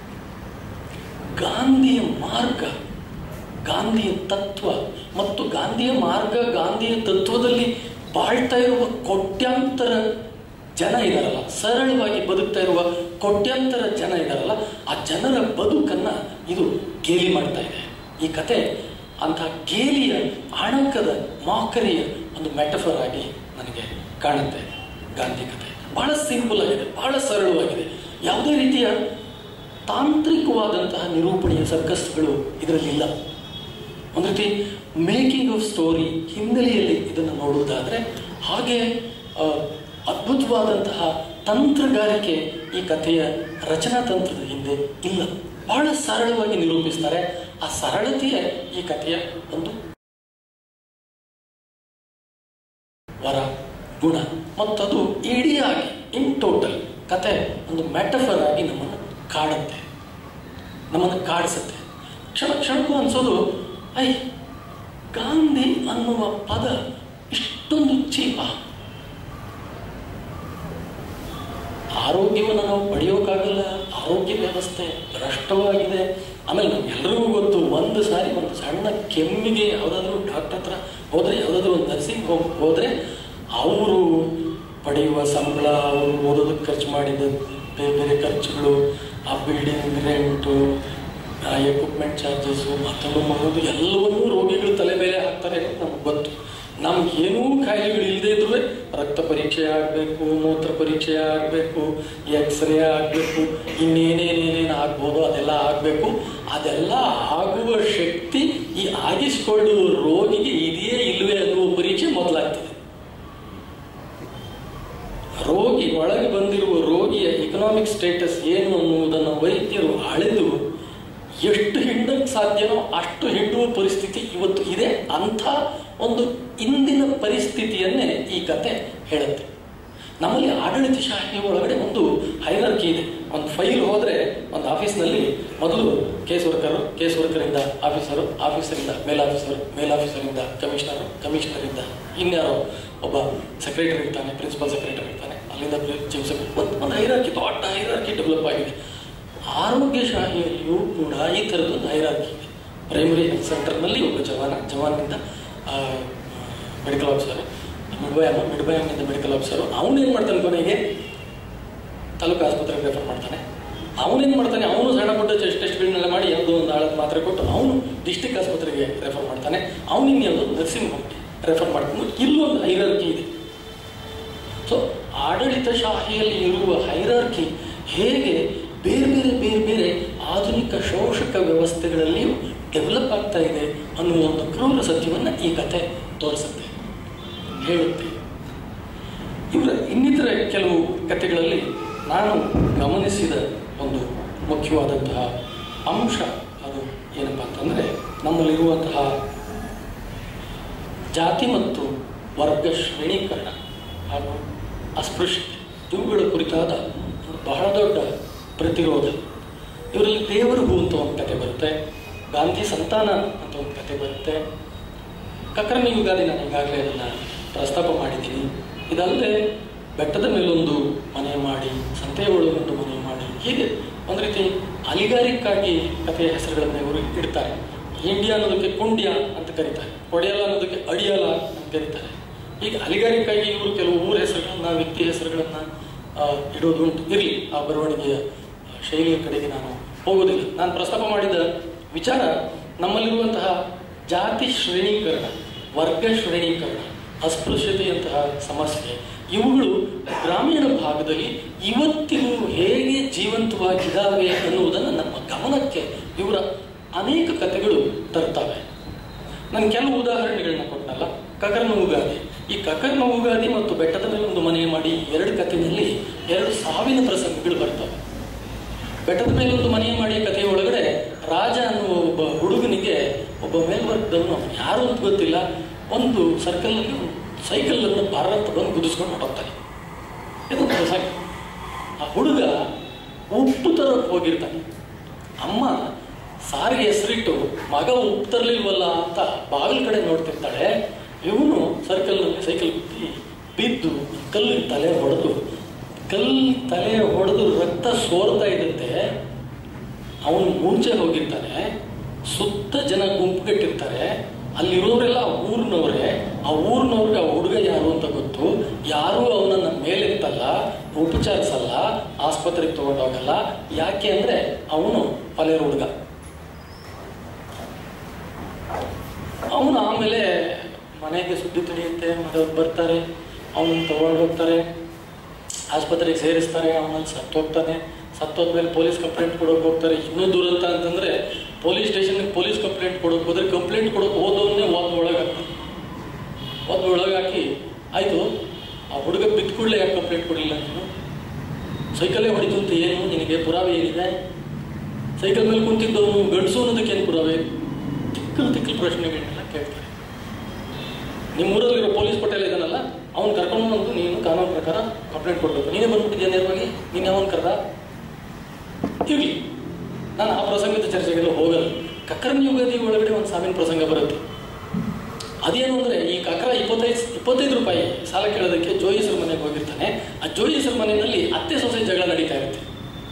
ಗಾಂಧಿಯ ಮಾರ್ಗ ಗಾಂಧಿಯ ತತ್ವ ಮತ್ತು ಗಾಂಧಿಯ ಮಾರ್ಗ ಗಾಂಧಿಯ ತತ್ವದಲ್ಲಿ ಬಾಳ್ತಾ ಇರುವ ಕೋಟ್ಯಾಂತರ ಜನ ಇದಾರಲ್ಲ ಸರಳವಾಗಿ ಬದುಕ್ತಾ ಇರುವ ಕೋಟ್ಯಾಂತರ ಜನ ಇದಾರಲ್ಲ ಆ ಜನರ ಬದುಕನ್ನ ಇದು ಗೇಲಿ ಮಾಡ್ತಾ ಇದೆ ಈ ಕತೆ ಅಂತಹ ಗೇಲಿಯ ಆಣಕದ ಮಾಕರಿಯ ಒಂದು ಮೆಟಫರ್ ಆಗಿ ನನಗೆ ಕಾಣುತ್ತೆ ಗಾಂಧಿ ಕತೆ ಬಹಳ ಸಿಂಪಲ್ ಆಗಿದೆ ಬಹಳ ಸರಳವಾಗಿದೆ ಯಾವುದೇ ರೀತಿಯ ತಾಂತ್ರಿಕವಾದಂತಹ ನಿರೂಪಣೆಯ ಸರ್ಕಸ್ಗಳು ಇದರಲ್ಲಿಲ್ಲ ಒಂದು ರೀತಿ ಮೇಕಿಂಗ್ ಆಫ್ ಸ್ಟೋರಿ ಹಿನ್ನೆಲೆಯಲ್ಲಿ ಇದನ್ನು ನೋಡುವುದಾದ್ರೆ ಹಾಗೆ ಆ, ಅದ್ಭುತವಾದಂತಹ ತಂತ್ರಗಾರಿಕೆ ಈ ಕಥೆಯ ರಚನಾ ತಂತ್ರದ ಹಿಂದೆ ಇಲ್ಲ ಬಹಳ ಸರಳವಾಗಿ ನಿರೂಪಿಸ್ತಾರೆ ಆ ಸರಳತೆಯೇ ಈ ಕಥೆಯ ಒಂದು ವರ ಗುಣ ಮತ್ತದು ಇಡಿಯಾಗಿ ಇನ್ ಟೋಟಲ್ ಕತೆ ಒಂದು ಮೆಟಫರ್ ಆಗಿ ನಮ್ಮನ್ನು ಕಾಡುತ್ತೆ ನಮ್ಮನ್ನು ಕಾಡಿಸುತ್ತೆ ಕ್ಷಣ ಕ್ಷಣಕ್ಕೂ ಅನ್ಸೋದು ಐ ಗಾಂಧಿ ಅನ್ನುವ ಪದ ಇಷ್ಟೊಂದು ಚೀಪ ಆರೋಗ್ಯವನ್ನು ನಾವು ಪಡೆಯೋಕ್ಕಾಗಲ್ಲ ಆರೋಗ್ಯ ವ್ಯವಸ್ಥೆ ಭ್ರಷ್ಟವಾಗಿದೆ ಆಮೇಲೆ ನಮ್ಗೆಲ್ಲರಿಗೂ ಗೊತ್ತು ಒಂದು ಸಾರಿ ಒಂದು ಸಣ್ಣ ಕೆಮ್ಮಿಗೆ ಯಾವುದಾದ್ರೂ ಡಾಕ್ಟರ್ ಹತ್ರ ಹೋದ್ರೆ ಯಾವುದಾದ್ರೂ ಒಂದು ನರ್ಸಿಂಗ್ ಹೋಮ್ ಹೋದ್ರೆ ಅವರು ಪಡೆಯುವ ಸಂಬಳ ಅವರು ಓದೋದಕ್ಕೆ ಖರ್ಚು ಮಾಡಿದ ಬೇರೆ ಬೇರೆ ಖರ್ಚುಗಳು ಆ ಬಿಲ್ಡಿಂಗ್ ರೆಂಟು ಆ ಎಕ್ವಿಪ್ಮೆಂಟ್ ಚಾರ್ಜಸ್ಸು ಮತ್ತೊಂದು ಮಗದು ಎಲ್ಲವನ್ನೂ ರೋಗಿಗಳು ತಲೆ ಮೇಲೆ ಹಾಕ್ತಾರೆ ಅಂತ ನಮ್ಗೆ ಗೊತ್ತು ನಮ್ಗೆ ಏನೂ ಕಾಯಿಲೆಗಳು ಇಲ್ಲದೆ ಇದ್ರೂ ರಕ್ತ ಪರೀಕ್ಷೆ ಆಗಬೇಕು ಮೂತ್ರ ಪರೀಕ್ಷೆ ಆಗಬೇಕು ಎಕ್ಸ್ರೇ ಆಗಬೇಕು ಇನ್ನೇನೇನೇನೇನು ಆಗ್ಬೋದು ಅದೆಲ್ಲ ಆಗಬೇಕು ಅದೆಲ್ಲ ಆಗುವ ಶಕ್ತಿ ಈ ಆಗಿಸಿಕೊಳ್ಳುವ ರೋಗಿಗೆ ಇದೆಯೇ ಇಲ್ಲವೇ ಅನ್ನುವ ಪರೀಕ್ಷೆ ಮೊದಲಾಗ್ತದೆ ರೋಗಿ ಒಳಗೆ ಬಂದಿರುವ ರೋಗಿಯ ಎಕನಾಮಿಕ್ ಸ್ಟೇಟಸ್ ಏನು ಅನ್ನುವುದನ್ನು ವೈದ್ಯರು ಅಳೆದು ಎಷ್ಟು ಹಿಂಡಕ್ಕೆ ಸಾಧ್ಯನೋ ಅಷ್ಟು ಹಿಂಡುವ ಪರಿಸ್ಥಿತಿ ಇವತ್ತು ಇದೆ ಅಂಥ ಒಂದು ಇಂದಿನ ಪರಿಸ್ಥಿತಿಯನ್ನೇ ಈ ಕತೆ ಹೇಳುತ್ತೆ ನಮ್ಮಲ್ಲಿ ಆಡಳಿತಶಾಹಿ ಒಳಗಡೆ ಒಂದು ಹೈರಾರ್ಕಿ ಇದೆ ಒಂದು ಫೈಲ್ ಹೋದ್ರೆ ಒಂದು ಆಫೀಸ್ನಲ್ಲಿ ಮೊದಲು ಕೇಸ್ ವರ್ಕರು ಕೇಸ್ ವರ್ಕರಿಂದ ಆಫೀಸರು ಆಫೀಸರಿಂದ ಮೇಲ್ ಆಫೀಸರ್ ಮೇಲ್ ಆಫೀಸರಿಂದ ಕಮಿಷನರು ಕಮಿಷನರಿಂದ ಇನ್ಯಾರೋ ಒಬ್ಬ ಸೆಕ್ರೆಟರಿ ಇರ್ತಾನೆ ಪ್ರಿನ್ಸಿಪಲ್ ಸೆಕ್ರೆಟರಿ ಇರ್ತಾನೆ ಅಲ್ಲಿಂದ ಚೀಫ್ ಸೆಕ್ರೆಟರಿ ಒಂದು ಒಂದು ಹೈರಾರ್ಕಿ ದೊಡ್ಡ ಹೈರಾರ್ಕಿ ಡೆವಲಪ್ ಆಗಿದೆ ಆರೋಗ್ಯಶಾಹಿಯಲ್ಲಿಯೂ ಕೂಡ ಈ ಥರದ್ದೊಂದು ಹೈರಾರ್ಕಿ ಇದೆ ಪ್ರೈಮರಿ ಹೆಲ್ತ್ ಸೆಂಟರ್ನಲ್ಲಿ ಒಬ್ಬ ಜವಾನ ಜವಾನಿಂದ ಮೆಡಿಕಲ್ ಆಫೀಸರ್ ಮಿಡ್ಬಯಾಮ ಮಿಡ್ಬಯಾಮಿಂದ ಮೆಡಿಕಲ್ ಆಫೀಸರು ಅವನೇನು ಮಾಡ್ತಾನೆ ಕೊನೆಗೆ ತಾಲೂಕು ಆಸ್ಪತ್ರೆಗೆ ರೆಫರ್ ಮಾಡ್ತಾನೆ ಅವನೇನು ಮಾಡ್ತಾನೆ ಅವನು ಸಣ್ಣ ಪುಟ್ಟ ಟೆಸ್ಟ್ ಟೆಸ್ಟ್ಗಳನ್ನೆಲ್ಲ ಮಾಡಿ ಯಾವುದೋ ಒಂದು ಆಳದ ಮಾತ್ರೆ ಕೊಟ್ಟು ಅವನು ಡಿಸ್ಟಿಕ್ ಆಸ್ಪತ್ರೆಗೆ ರೆಫರ್ ಮಾಡ್ತಾನೆ ಅವನು ಇನ್ಯಾವುದೋ ನರ್ಸಿಂಗ್ ಹೋಮ್ಗೆ ರೆಫರ್ ಮಾಡ್ಕೊಂಡು ಇಲ್ಲೊಂದು ಹೈರಾರ್ಕಿ ಇದೆ ಸೊ ಆಡಳಿತಶಾಹಿಯಲ್ಲಿ ಇರುವ ಹೈರಾರ್ಕಿ ಹೇಗೆ ಬೇರೆ ಬೇರೆ ಬೇರೆ ಬೇರೆ ಆಧುನಿಕ ಶೋಷಕ ವ್ಯವಸ್ಥೆಗಳಲ್ಲಿಯೂ ಡೆವಲಪ್ ಆಗ್ತಾ ಇದೆ ಅನ್ನುವ ಒಂದು ಕ್ರೂರ ಸತ್ಯವನ್ನು ಈ ಕಥೆ ತೋರಿಸುತ್ತೆ ಹೇಳುತ್ತೆ ಇವರ ಇನ್ನಿತರ ಕೆಲವು ಕಥೆಗಳಲ್ಲಿ ನಾನು ಗಮನಿಸಿದ ಒಂದು ಮುಖ್ಯವಾದಂತಹ ಅಂಶ ಅದು ಏನಪ್ಪ ಅಂತಂದರೆ ನಮ್ಮಲ್ಲಿರುವಂತಹ ಜಾತಿ ಮತ್ತು ವರ್ಗ ಶ್ರೇಣೀಕರಣ ಹಾಗೂ ಅಸ್ಪೃಶ್ಯತೆ ಇವುಗಳ ಕುರಿತಾದ ಒಂದು ಬಹಳ ದೊಡ್ಡ ಪ್ರತಿರೋಧ ಇವರಲ್ಲಿ ದೇವರು ಅಂತ ಒಂದು ಕತೆ ಬರುತ್ತೆ ಗಾಂಧಿ ಸಂತಾನ ಅಂತ ಒಂದು ಕತೆ ಬರುತ್ತೆ ಕಕರ್ಣ ಯುಗಾದಿ ನಾನು ಈಗಾಗಲೇ ಅದನ್ನು ಪ್ರಸ್ತಾಪ ಮಾಡಿದ್ದೀನಿ ಇದಲ್ಲದೆ ಬೆಟ್ಟದ ಮೇಲೊಂದು ಮನೆ ಮಾಡಿ ಸಂತೆಯ ಒಳಗೊಂದು ಮನೆ ಮಾಡಿ ಹೀಗೆ ಒಂದು ರೀತಿ ಅಲಿಗಾರಿಕ್ ಆಗಿ ಕಥೆಯ ಹೆಸರುಗಳನ್ನು ಇವರು ಇಡ್ತಾರೆ ಇಂಡಿಯಾ ಅನ್ನೋದಕ್ಕೆ ಕುಂಡ್ಯ ಅಂತ ಕರೀತಾರೆ ಒಡೆಯಲ ಅನ್ನೋದಕ್ಕೆ ಅಡಿಯಲ ಅಂತ ಕರೀತಾರೆ ಹೀಗೆ ಅಲಿಗಾರಿಕ್ ಆಗಿ ಇವರು ಕೆಲವು ಊರ ಹೆಸರುಗಳನ್ನ ವ್ಯಕ್ತಿ ಹೆಸರುಗಳನ್ನ ಆ, ಇಡೋದು ಉಂಟು ಇರಲಿ ಆ ಬರವಣಿಗೆಯ ಶೈಲಿಯ ಕಡೆಗೆ ನಾನು ಹೋಗೋದಿಲ್ಲ ನಾನು ಪ್ರಸ್ತಾಪ ಮಾಡಿದ ವಿಚಾರ ನಮ್ಮಲ್ಲಿರುವಂತಹ ಜಾತಿ ಶ್ರೇಣೀಕರಣ ವರ್ಗ ಶ್ರೇಣೀಕರಣ ಅಸ್ಪೃಶ್ಯತೆಯಂತಹ ಸಮಸ್ಯೆ ಇವುಗಳು ಗ್ರಾಮೀಣ ಭಾಗದಲ್ಲಿ ಇವತ್ತಿಗೂ ಹೇಗೆ ಜೀವಂತವಾಗಿದ್ದಾವೆ ಅನ್ನುವುದನ್ನು ನಮ್ಮ ಗಮನಕ್ಕೆ ಇವರ ಅನೇಕ ಕಥೆಗಳು ತರ್ತವೆ ನಾನು ಕೆಲವು ಉದಾಹರಣೆಗಳನ್ನ ಕೊಟ್ಟನಲ್ಲ ಕಕರ್ನ ಉಗಾದಿ ಈ ಕಕರ್ನ ಉಗಾದಿ ಮತ್ತು ಬೆಟ್ಟದ ಮೇಲೆ ಒಂದು ಮನೆ ಮಾಡಿ ಎರಡು ಕಥೆಯಲ್ಲಿ ಎರಡು ಸಾವಿನ ಪ್ರಸಂಗಗಳು ಬರ್ತವೆ ಬೆಟ್ಟದ ಮೇಲೆ ಒಂದು ಮನೆ ಮಾಡಿ ಕಥೆಯ ಒಳಗಡೆ ರಾಜ ಅನ್ನುವ ಒಬ್ಬ ಹುಡುಗನಿಗೆ ಒಬ್ಬ ಮೇಲ್ವರ್ಗದವನು ಅವನು ಯಾರು ಅಂತ ಗೊತ್ತಿಲ್ಲ ಒಂದು ಸರ್ಕಲ್ನಲ್ಲಿ ಒಂದು ಸೈಕಲನ್ನು ಭಾರತ ಬಂದು ಕುದಿಸ್ಕೊಂಡು ಹೊರಡ್ತಾನೆ ಇದೊಂದು ಪ್ರಸಂಗ ಆ ಹುಡುಗ ಉಪ್ಪು ತರಕ್ಕೆ ಹೋಗಿರ್ತಾನೆ ಅಮ್ಮ ಸಾರಿಗೆ ಹೆಸರಿಟ್ಟು ಮಗ ಉಪ್ಪು ತರಲಿಲ್ವಲ್ಲ ಅಂತ ಬಾಗಿಲ ಕಡೆ ನೋಡ್ತಿರ್ತಾಳೆ ಇವನು ಸರ್ಕಲ್ನಲ್ಲಿ ಸೈಕಲ್ ಬಿದ್ದು ಬಿದ್ದು ಕಲ್ಲಿಗೆ ತಲೆ ಹೊಡೆದು ಕಲ್ಲು ತಲೆ ಹೊಡೆದು ರಕ್ತ ಸೋರ್ತಾ ಇರುತ್ತೆ ಅವನು ಮೂರ್ಛೆ ಹೋಗಿರ್ತಾನೆ ಸುತ್ತ ಜನ ಗುಂಪುಗಟ್ಟಿರ್ತಾರೆ ಅಲ್ಲಿರೋರೆಲ್ಲ ಆ ಊರಿನವರೇ ಆ ಊರಿನವ್ರಿಗೆ ಆ ಹುಡುಗ ಯಾರು ಅಂತ ಗೊತ್ತು ಯಾರೂ ಅವನನ್ನ ಮೇಲೆತ್ತಲ್ಲ ಉಪಚಾರಿಸಲ್ಲ ಆಸ್ಪತ್ರೆಗೆ ತಗೊಂಡೋಗಲ್ಲ ಯಾಕೆ ಅಂದ್ರೆ ಅವನು ಪಲೇರ ಹುಡುಗ ಅವನು ಆಮೇಲೆ ಮನೆಗೆ ಸುದ್ದಿ ತಿಳಿಯುತ್ತೆ ಮನೆಯವ್ರು ಬರ್ತಾರೆ ಅವನು ತಗೊಂಡು ಹೋಗ್ತಾರೆ ಆಸ್ಪತ್ರೆಗೆ ಸೇರಿಸ್ತಾರೆ ಅವನಲ್ಲಿ ಸತ್ತೋಗ್ತಾನೆ ಸತ್ತೋದ್ಮೇಲೆ ಪೊಲೀಸ್ ಕಂಪ್ಲೇಂಟ್ ಕೊಡೋಕೆ ಹೋಗ್ತಾರೆ ಇನ್ನೂ ದುರಂತ ಅಂತಂದ್ರೆ ಪೊಲೀಸ್ ಸ್ಟೇಷನ್ಗೆ ಪೊಲೀಸ್ ಕಂಪ್ಲೇಂಟ್ ಕೊಡೋಕೆ ಹೋದ್ರೆ ಕಂಪ್ಲೇಂಟ್ ಕೊಡೋಕೆ ಹೋದವನ್ನೇ ಓದ್ ಒಳಗಾಗ್ತಾನೆ ಓದ್ ಒಳಗಾಕಿ ಆಯ್ತು ಆ ಹುಡುಗ ಬಿದ್ದ ಕೂಡಲೇ ಯಾಕೆ ಕಂಪ್ಲೇಂಟ್ ಕೊಡಲಿಲ್ಲ ನೀನು ಸೈಕಲ್ಲೇ ಹೊಡಿತು ಅಂತ ಏನು ನಿನಗೆ ಪುರಾವೆ ಏನಿದೆ ಸೈಕಲ್ ಮೇಲೆ ಕುಂತಿದ್ದವನು ಗಂಡಸು ಅನ್ನೋದಕ್ಕೆ ಏನು ಪುರಾವೆ ತಿಕ್ಕಲು ತಿಕ್ಕಲು ಪ್ರಶ್ನೆಗಳನ್ನೆಲ್ಲ ಕೇಳ್ತಾರೆ ನಿಮ್ಮ ಊರಲ್ಲಿರೋ ಪೊಲೀಸ್ ಪಟೇಲ್ ಇದಾನಲ್ಲ ಅವ್ನು ಕರ್ಕೊಂಡು ಬಂದು ನೀನು ಕಾನೂನು ಪ್ರಕಾರ ಕಂಪ್ಲೇಂಟ್ ಕೊಡ್ಬೇಕು ನೀನೇ ಬಂದ್ಬಿಟ್ಟಿದ್ಯಾ ನೇರವಾಗಿ ನೀನು ಯಾವನ್ ಕರ್ದ ಇರಲಿ ನಾನು ಆ ಪ್ರಸಂಗದ ಚರ್ಚೆಗೆಲ್ಲ ಹೋಗಲ್ಲ ಕಕ್ಕರನ್ ಯುಗಾದಿ ಒಳಗಡೆ ಒಂದು ಸಾವಿನ ಪ್ರಸಂಗ ಬರುತ್ತೆ ಅದೇನು ಅಂದ್ರೆ ಈ ಕಕ್ರ ಇಪ್ಪತ್ತೈದು ಇಪ್ಪತ್ತೈದು ರೂಪಾಯಿ ಸಾಲ ಕೇಳೋದಕ್ಕೆ ಜೋಯಿಸರ ಮನೆಗೆ ಹೋಗಿರ್ತಾನೆ ಆ ಜೋಯಿಸರ ಮನೆಯಲ್ಲಿ ಅತ್ತೆ ಸೊಸೆ ಜಗಳ ನಡೀತಾ ಇರುತ್ತೆ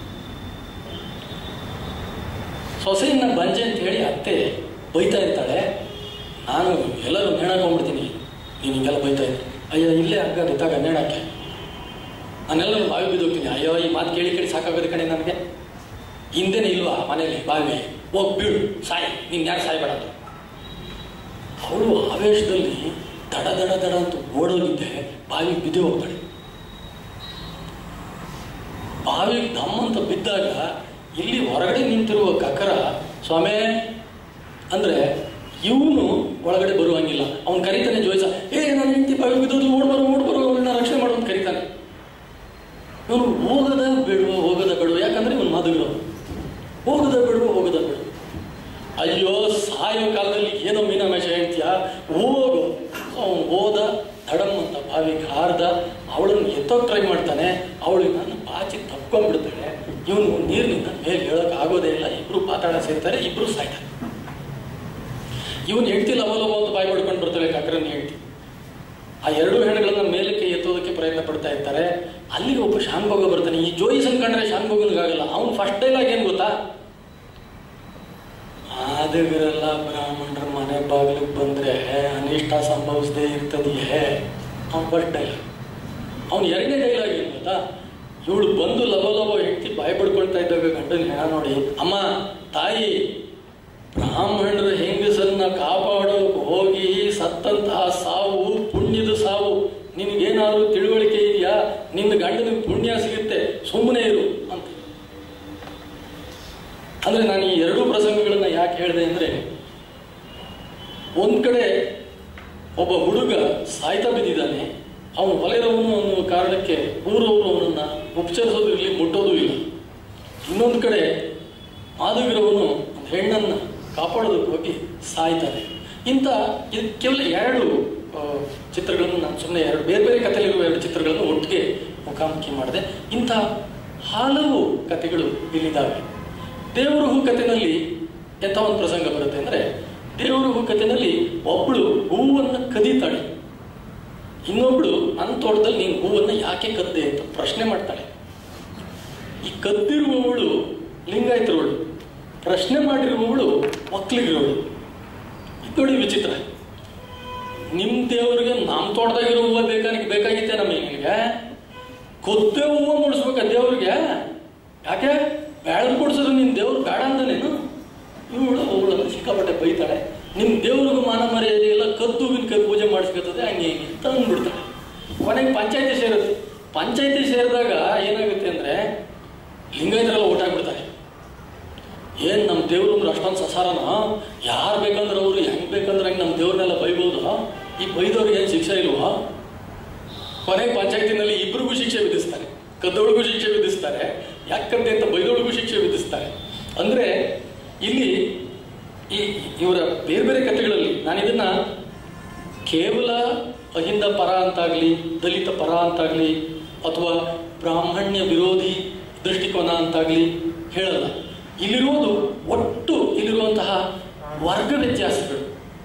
ಸೊಸೆಯನ್ನ ಬಂಜೆ ಅಂತ ಹೇಳಿ ಅತ್ತೆ ಬೈತಾ ಇರ್ತಾಳೆ ನಾನು ಎಲ್ಲರೂ ನೇಣಾಕೊಂಡ್ಬಿಡ್ತೀನಿ ನೀನು ಹಿಂಗೆಲ್ಲ ಬೈತಾ ಇದ್ದೆ ಅಯ್ಯೋ ಇಲ್ಲೇ ಹಗ್ಗ ಬಿದ್ದಾಗ ನೇಣಾಕೆ ನಾನೆಲ್ಲರೂ ಬಾವಿ ಬಿದ್ದೋಗ್ತೀನಿ ಅಯ್ಯೋ ಈ ಮಾತು ಕೇಳಿ ಕೇಳಿ ಸಾಕಾಗೋದು ಕಣೆ ನನಗೆ ಹಿಂದೆನೇ ಇಲ್ವಾ ಮನೆಯಲ್ಲಿ ಬಾವಿ ಹೋಗಿ ಬೀಳು ಸಾಯಿ ನೀನು ಯಾರು ಸಾಯ್ಬೇಡ ಅಂತ ಅವಳು ಆವೇಶದಲ್ಲಿ ದಡ ದಡ ದಡ ಅಂತ ಓಡೋಗಿದ್ದೆ ಬಾವಿ ಬಿದ್ದೆ ಹೋಗ್ತಾಳೆ ಬಾವಿಗೆ ದಮ್ಮಂತ ಬಿದ್ದಾಗ ಇಲ್ಲಿ ಹೊರಗಡೆ ನಿಂತಿರುವ ಕಕರ ಸ್ವಾಮಿ ಅಂದ್ರೆ ಇವನು ಒಳಗಡೆ ಬರುವಂಗಿಲ್ಲ ಅವನು ಕರೀತಾನೆ ಜೋಯಿಸ ಏ ನಾನು ಹೆಂಡತಿ ಬಾವಿ ಬಿದ್ದೋದು ಓಡ್ಬರೋ ಓಡ್ಬರೋ ಅವಳನ್ನ ರಕ್ಷಣೆ ಮಾಡು ಅಂತ ಕರೀತಾನೆ ಇವನು ಹೋಗದ ಬೇಡುವ ಹೋಗದ ಬೇಡುವ ಯಾಕಂದ್ರೆ ಇವನು ಮದುವೆ ಹೋಗದ ಬೇಡುವ ಹೋಗದ ಬೇಡುವ ಅಯ್ಯೋ ಸಾಯೋ ಕಾಲದಲ್ಲಿ ಏನೋ ಮೀನಾಮೇಶ ಹೇಳ್ತೀಯ ಹೋಗು ಅವನು ಹೋದ ದಡಮ್ ಅಂತ ಬಾವಿಗೆ ಹಾರ್ದ ಅವಳನ್ನು ಎತ್ತೋಕ್ ಟ್ರೈ ಮಾಡ್ತಾನೆ ಅವಳಿಗೆ ನಾನು ಬಾಚಿ ತಪ್ಕೊಂಡ್ಬಿಡ್ತಾಳೆ ಇವನು ನೀರಿನಿಂದ ಮೇಲೆ ಹೇಳಕ್ ಆಗೋದೇ ಇಲ್ಲ ಇಬ್ರು ಪಾತಾಳ ಸೇರ್ತಾರೆ ಇಬ್ರು ಸಾಯ್ತಾರೆ ಇವನು ಹೇಳ್ತಿ ಲವ ಲವ ಅಂತ ಬಾಯಿ ಪಡ್ಕೊಂಡು ಬರ್ತಾಳೆ ಕಾಕರನ್ನ ಹೇಳ್ತಿ ಆ ಎರಡು ಹೆಣ್ಣುಗಳನ್ನ ಮೇಲಕ್ಕೆ ಎತ್ತೋದಕ್ಕೆ ಪ್ರಯತ್ನ ಪಡ್ತಾ ಇರ್ತಾರೆ ಅಲ್ಲಿಗೆ ಒಬ್ಬ ಶಾನ್ಭೋಗ ಬರ್ತಾನೆ ಈ ಜೋಯಿಸನ್ ಕಂಡ್ರೆ ಶಾನ್ಭೋಗನಿಗಾಗಲ್ಲ ಅವನು ಫಸ್ಟ್ ಡೈಲಾಗ್ ಏನ್ ಗೊತ್ತಾ ಆದವರೆಲ್ಲ ಬ್ರಾಹ್ಮಣರ ಮನೆ ಬಾಗಿಲಿಗೆ ಬಂದ್ರೆ ಅನಿಷ್ಟ ಸಂಭವಿಸದೇ ಇರ್ತದೆಯೇ ಅವ್ನು ಫಸ್ಟ್ ಡೈಲಾಗ್ ಅವ್ನು ಎರಡನೇ ಡೈಲಾಗ್ ಏನು ಗೊತ್ತಾ ಇವಳು ಬಂದು ಲವ ಲವ ಹೆಂಡತಿ ಬಾಯಿ ಪಡ್ಕೊಳ್ತಾ ಇದ್ದಾಗ ಗಂಡನ ಹೆಣ ನೋಡಿ ಅಮ್ಮ ತಾಯಿ ಬ್ರಾಹ್ಮಣರ ಹೆಂಗಸನ್ನ ಕಾಪಾಡೋಕೆ ಹೋಗಿ ಸತ್ತಂತಹ ಸಾವು ಪುಣ್ಯದ ಸಾವು ನಿನಗೇನಾದ್ರೂ ತಿಳುವಳಿಕೆ ಇದೆಯಾ ನಿನ್ನ ಗಂಡನಿಗೆ ಪುಣ್ಯ ಸಿಗುತ್ತೆ ಸುಮ್ಮನೆ ಇರು ಅಂತ ಅಂದ್ರೆ ನಾನು ಈ ಎರಡೂ ಪ್ರಸಂಗಗಳನ್ನ ಯಾಕೆ ಹೇಳಿದೆ ಅಂದ್ರೆ ಒಂದ್ ಕಡೆ ಒಬ್ಬ ಹುಡುಗ ಸಾಯ್ತಾ ಬಿದ್ದಿದ್ದಾನೆ ಅವನು ಬಲೆರವನು ಅನ್ನುವ ಕಾರಣಕ್ಕೆ ಊರವರು ಅವನನ್ನ ಉಪಚರಿಸೋದಿರಲಿ ಮುಟ್ಟೋದು ಇಲ್ಲ ಇನ್ನೊಂದು ಕಡೆ ಮಾಧವಿರವನು ಒಂದು ಹೆಣ್ಣನ್ನ ಕಾಪಾಡೋದಕ್ಕೆ ಹೋಗಿ ಸಾಯ್ತಾನೆ ಇಂಥ ಇದು ಕೇವಲ ಎರಡು ಆ, ಚಿತ್ರಗಳನ್ನು ನಾನು ಸುಮ್ಮನೆ ಎರಡು ಬೇರೆ ಬೇರೆ ಕಥೆಯಲ್ಲಿರುವ ಎರಡು ಚಿತ್ರಗಳನ್ನು ಒಟ್ಟಿಗೆ ಮುಖಾಮುಖಿ ಮಾಡಿದೆ ಇಂಥ ಹಲವು ಕಥೆಗಳು ಇಲ್ಲಿದ್ದಾವೆ ದೇವರ ಹೂ ಕಥೆನಲ್ಲಿ ಎಂಥ ಒಂದು ಪ್ರಸಂಗ ಬರುತ್ತೆ ಅಂದ್ರೆ ದೇವರ ಹೂ ಕಥೆನಲ್ಲಿ ಒಬ್ಬಳು ಹೂವನ್ನು ಕದೀತಾಳೆ ಇನ್ನೊಬ್ಳು ನನ್ನ ತೋಟದಲ್ಲಿ ನೀನು ಹೂವನ್ನು ಯಾಕೆ ಕದ್ದೆ ಅಂತ ಪ್ರಶ್ನೆ ಮಾಡ್ತಾಳೆ ಈ ಕದ್ದಿರುವವಳು ಲಿಂಗಾಯತರವಳು ಪ್ರಶ್ನೆ ಮಾಡಿರುವವಳು ಒಕ್ಕಲಿಗರವಳು ಇದು ನೋಡಿ ವಿಚಿತ್ರ ನಿಮ್ ದೇವರಿಗೆ ನಮ್ಮ ತೋಟದಾಗಿರೋ ಹೂವು ಬೇಕಾಗಿ ಬೇಕಾಗಿತ್ತೆ ನಮಗೆ ನಿನಗೆ ಕೊದ್ದೆ ಹೂವು ಮುಡಿಸ್ಬೇಕ ದೇವ್ರಿಗೆ ಯಾಕೆ ಬೇಡ ಕೊಡ್ಸಿದ್ರೆ ನಿನ್ ದೇವ್ರು ಬೇಡ ಅಂದನೇನು ಇವಳು ಅವಳನ್ನು ಸಿಕ್ಕಾಪಟ್ಟೆ ಬೈತಾಳೆ ನಿಮ್ ದೇವ್ರಿಗೂ ಮಾನ ಮರ್ಯಾದೆ ಇಲ್ಲ ಕದ್ದು ಕೈ ಪೂಜೆ ಮಾಡಿಸ್ಕೊತದೆ ಹಂಗೆ ಹಿಂಗೆ ಅಂತ ಅಂದ್ಬಿಡ್ತಾಳೆ ಕೊನೆಗೆ ಪಂಚಾಯತಿ ಸೇರುತ್ತೆ ಪಂಚಾಯತಿ ಸೇರಿದಾಗ ಏನಾಗುತ್ತೆ ಅಂದ್ರೆ ಲಿಂಗಾಯತರೆಲ್ಲ ಓಟ್ ಹಾಕ್ಬಿಡ್ತಾರೆ ಏನ್ ನಮ್ಮ ದೇವ್ರು ಅಂದ್ರೆ ಅಷ್ಟೊಂದು ಸಸಾರನ ಯಾರು ಬೇಕಂದ್ರೆ ಅವರು ಹೆಂಗ್ ಬೇಕಂದ್ರೆ ಹಂಗೆ ನಮ್ಮ ದೇವ್ರನ್ನೆಲ್ಲ ಬೈಬೋದು ಈ ಬೈದವ್ರಿಗೆ ಏನು ಶಿಕ್ಷೆ ಇಲ್ವಾ ಕೊನೆಗೆ ಪಂಚಾಯತಿನಲ್ಲಿ ಇಬ್ಬರಿಗೂ ಶಿಕ್ಷೆ ವಿಧಿಸ್ತಾರೆ ಕದ್ದವಳಿಗೂ ಶಿಕ್ಷೆ ವಿಧಿಸ್ತಾರೆ ಯಾಕಂತೆ ಅಂತ ಬೈದವಳಿಗೂ ಶಿಕ್ಷೆ ವಿಧಿಸ್ತಾರೆ ಅಂದ್ರೆ ಇಲ್ಲಿ ಈ ಇವರ ಬೇರೆ ಬೇರೆ ಕಥೆಗಳಲ್ಲಿ ನಾನು ಇದನ್ನ ಕೇವಲ ಅಹಿಂದ ಪರ ಅಂತಾಗ್ಲಿ ದಲಿತ ಪರ ಅಂತಾಗ್ಲಿ ಅಥವಾ ಬ್ರಾಹ್ಮಣ್ಯ ವಿರೋಧಿ ದೃಷ್ಟಿಕೋನ ಅಂತಾಗ್ಲಿ ಹೇಳಲ್ಲ ಇಲ್ಲಿರುವುದು ಒಟ್ಟು ಇಲ್ಲಿರುವಂತಹ ವರ್ಗ ವ್ಯತ್ಯಾಸಗಳು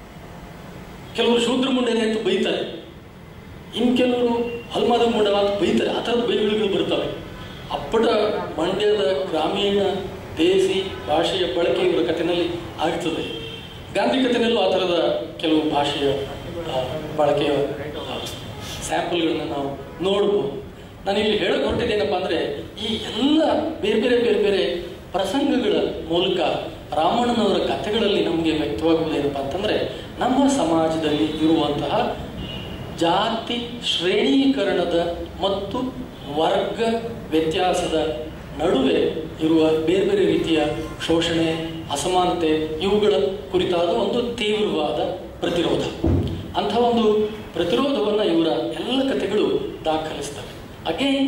ಕೆಲವರು ಶೂದ್ರ ಮುಂಡೆನೆ ಅಂತ ಬೈತಾರೆ ಇನ್ ಕೆಲವರು ಹಲ್ಮಾದ ಮುಂಡ ಅಂತ ಬೈತಾರೆ ಆ ಥರದ ಬೈಗಳು ಬರ್ತವೆ ಅಪ್ಪಟ ಮಂಡ್ಯದ ಗ್ರಾಮೀಣ ದೇಸಿ ಭಾಷೆಯ ಬಳಕೆ ಇವರ ಕಥೆನಲ್ಲಿ ಆಗ್ತದೆ ಗಾಂಧಿ ಕಥೆನಲ್ಲೂ ಆ ಥರದ ಕೆಲವು ಭಾಷೆಯ ಆ, ಬಳಕೆಯ ಸ್ಯಾಂಪಲ್ಗಳನ್ನ ನಾವು ನೋಡ್ಬೋದು ನಾನು ಇಲ್ಲಿ ಹೇಳಕ್ ಹೊರಟಿದ್ದೇನಪ್ಪ ಅಂದ್ರೆ ಈ ಎಲ್ಲ ಬೇರೆ ಬೇರೆ ಬೇರೆ ಬೇರೆ ಪ್ರಸಂಗಗಳ ಮೂಲಕ ರಾಮಣ್ಣನವರ ಕಥೆಗಳಲ್ಲಿ ನಮಗೆ ವ್ಯಕ್ತವಾಗುವುದೇನಪ್ಪ ಅಂತಂದ್ರೆ ನಮ್ಮ ಸಮಾಜದಲ್ಲಿ ಇರುವಂತಹ ಜಾತಿ ಶ್ರೇಣೀಕರಣದ ಮತ್ತು ವರ್ಗ ವ್ಯತ್ಯಾಸದ ನಡುವೆ ಇರುವ ಬೇರೆ ಬೇರೆ ರೀತಿಯ ಶೋಷಣೆ ಅಸಮಾನತೆ ಇವುಗಳ ಕುರಿತಾದ ಒಂದು ತೀವ್ರವಾದ ಪ್ರತಿರೋಧ ಅಂಥ ಒಂದು ಪ್ರತಿರೋಧವನ್ನು ಇವರ ಎಲ್ಲ ಕಥೆಗಳು ದಾಖಲಿಸ್ತವೆ ಅಗೇನ್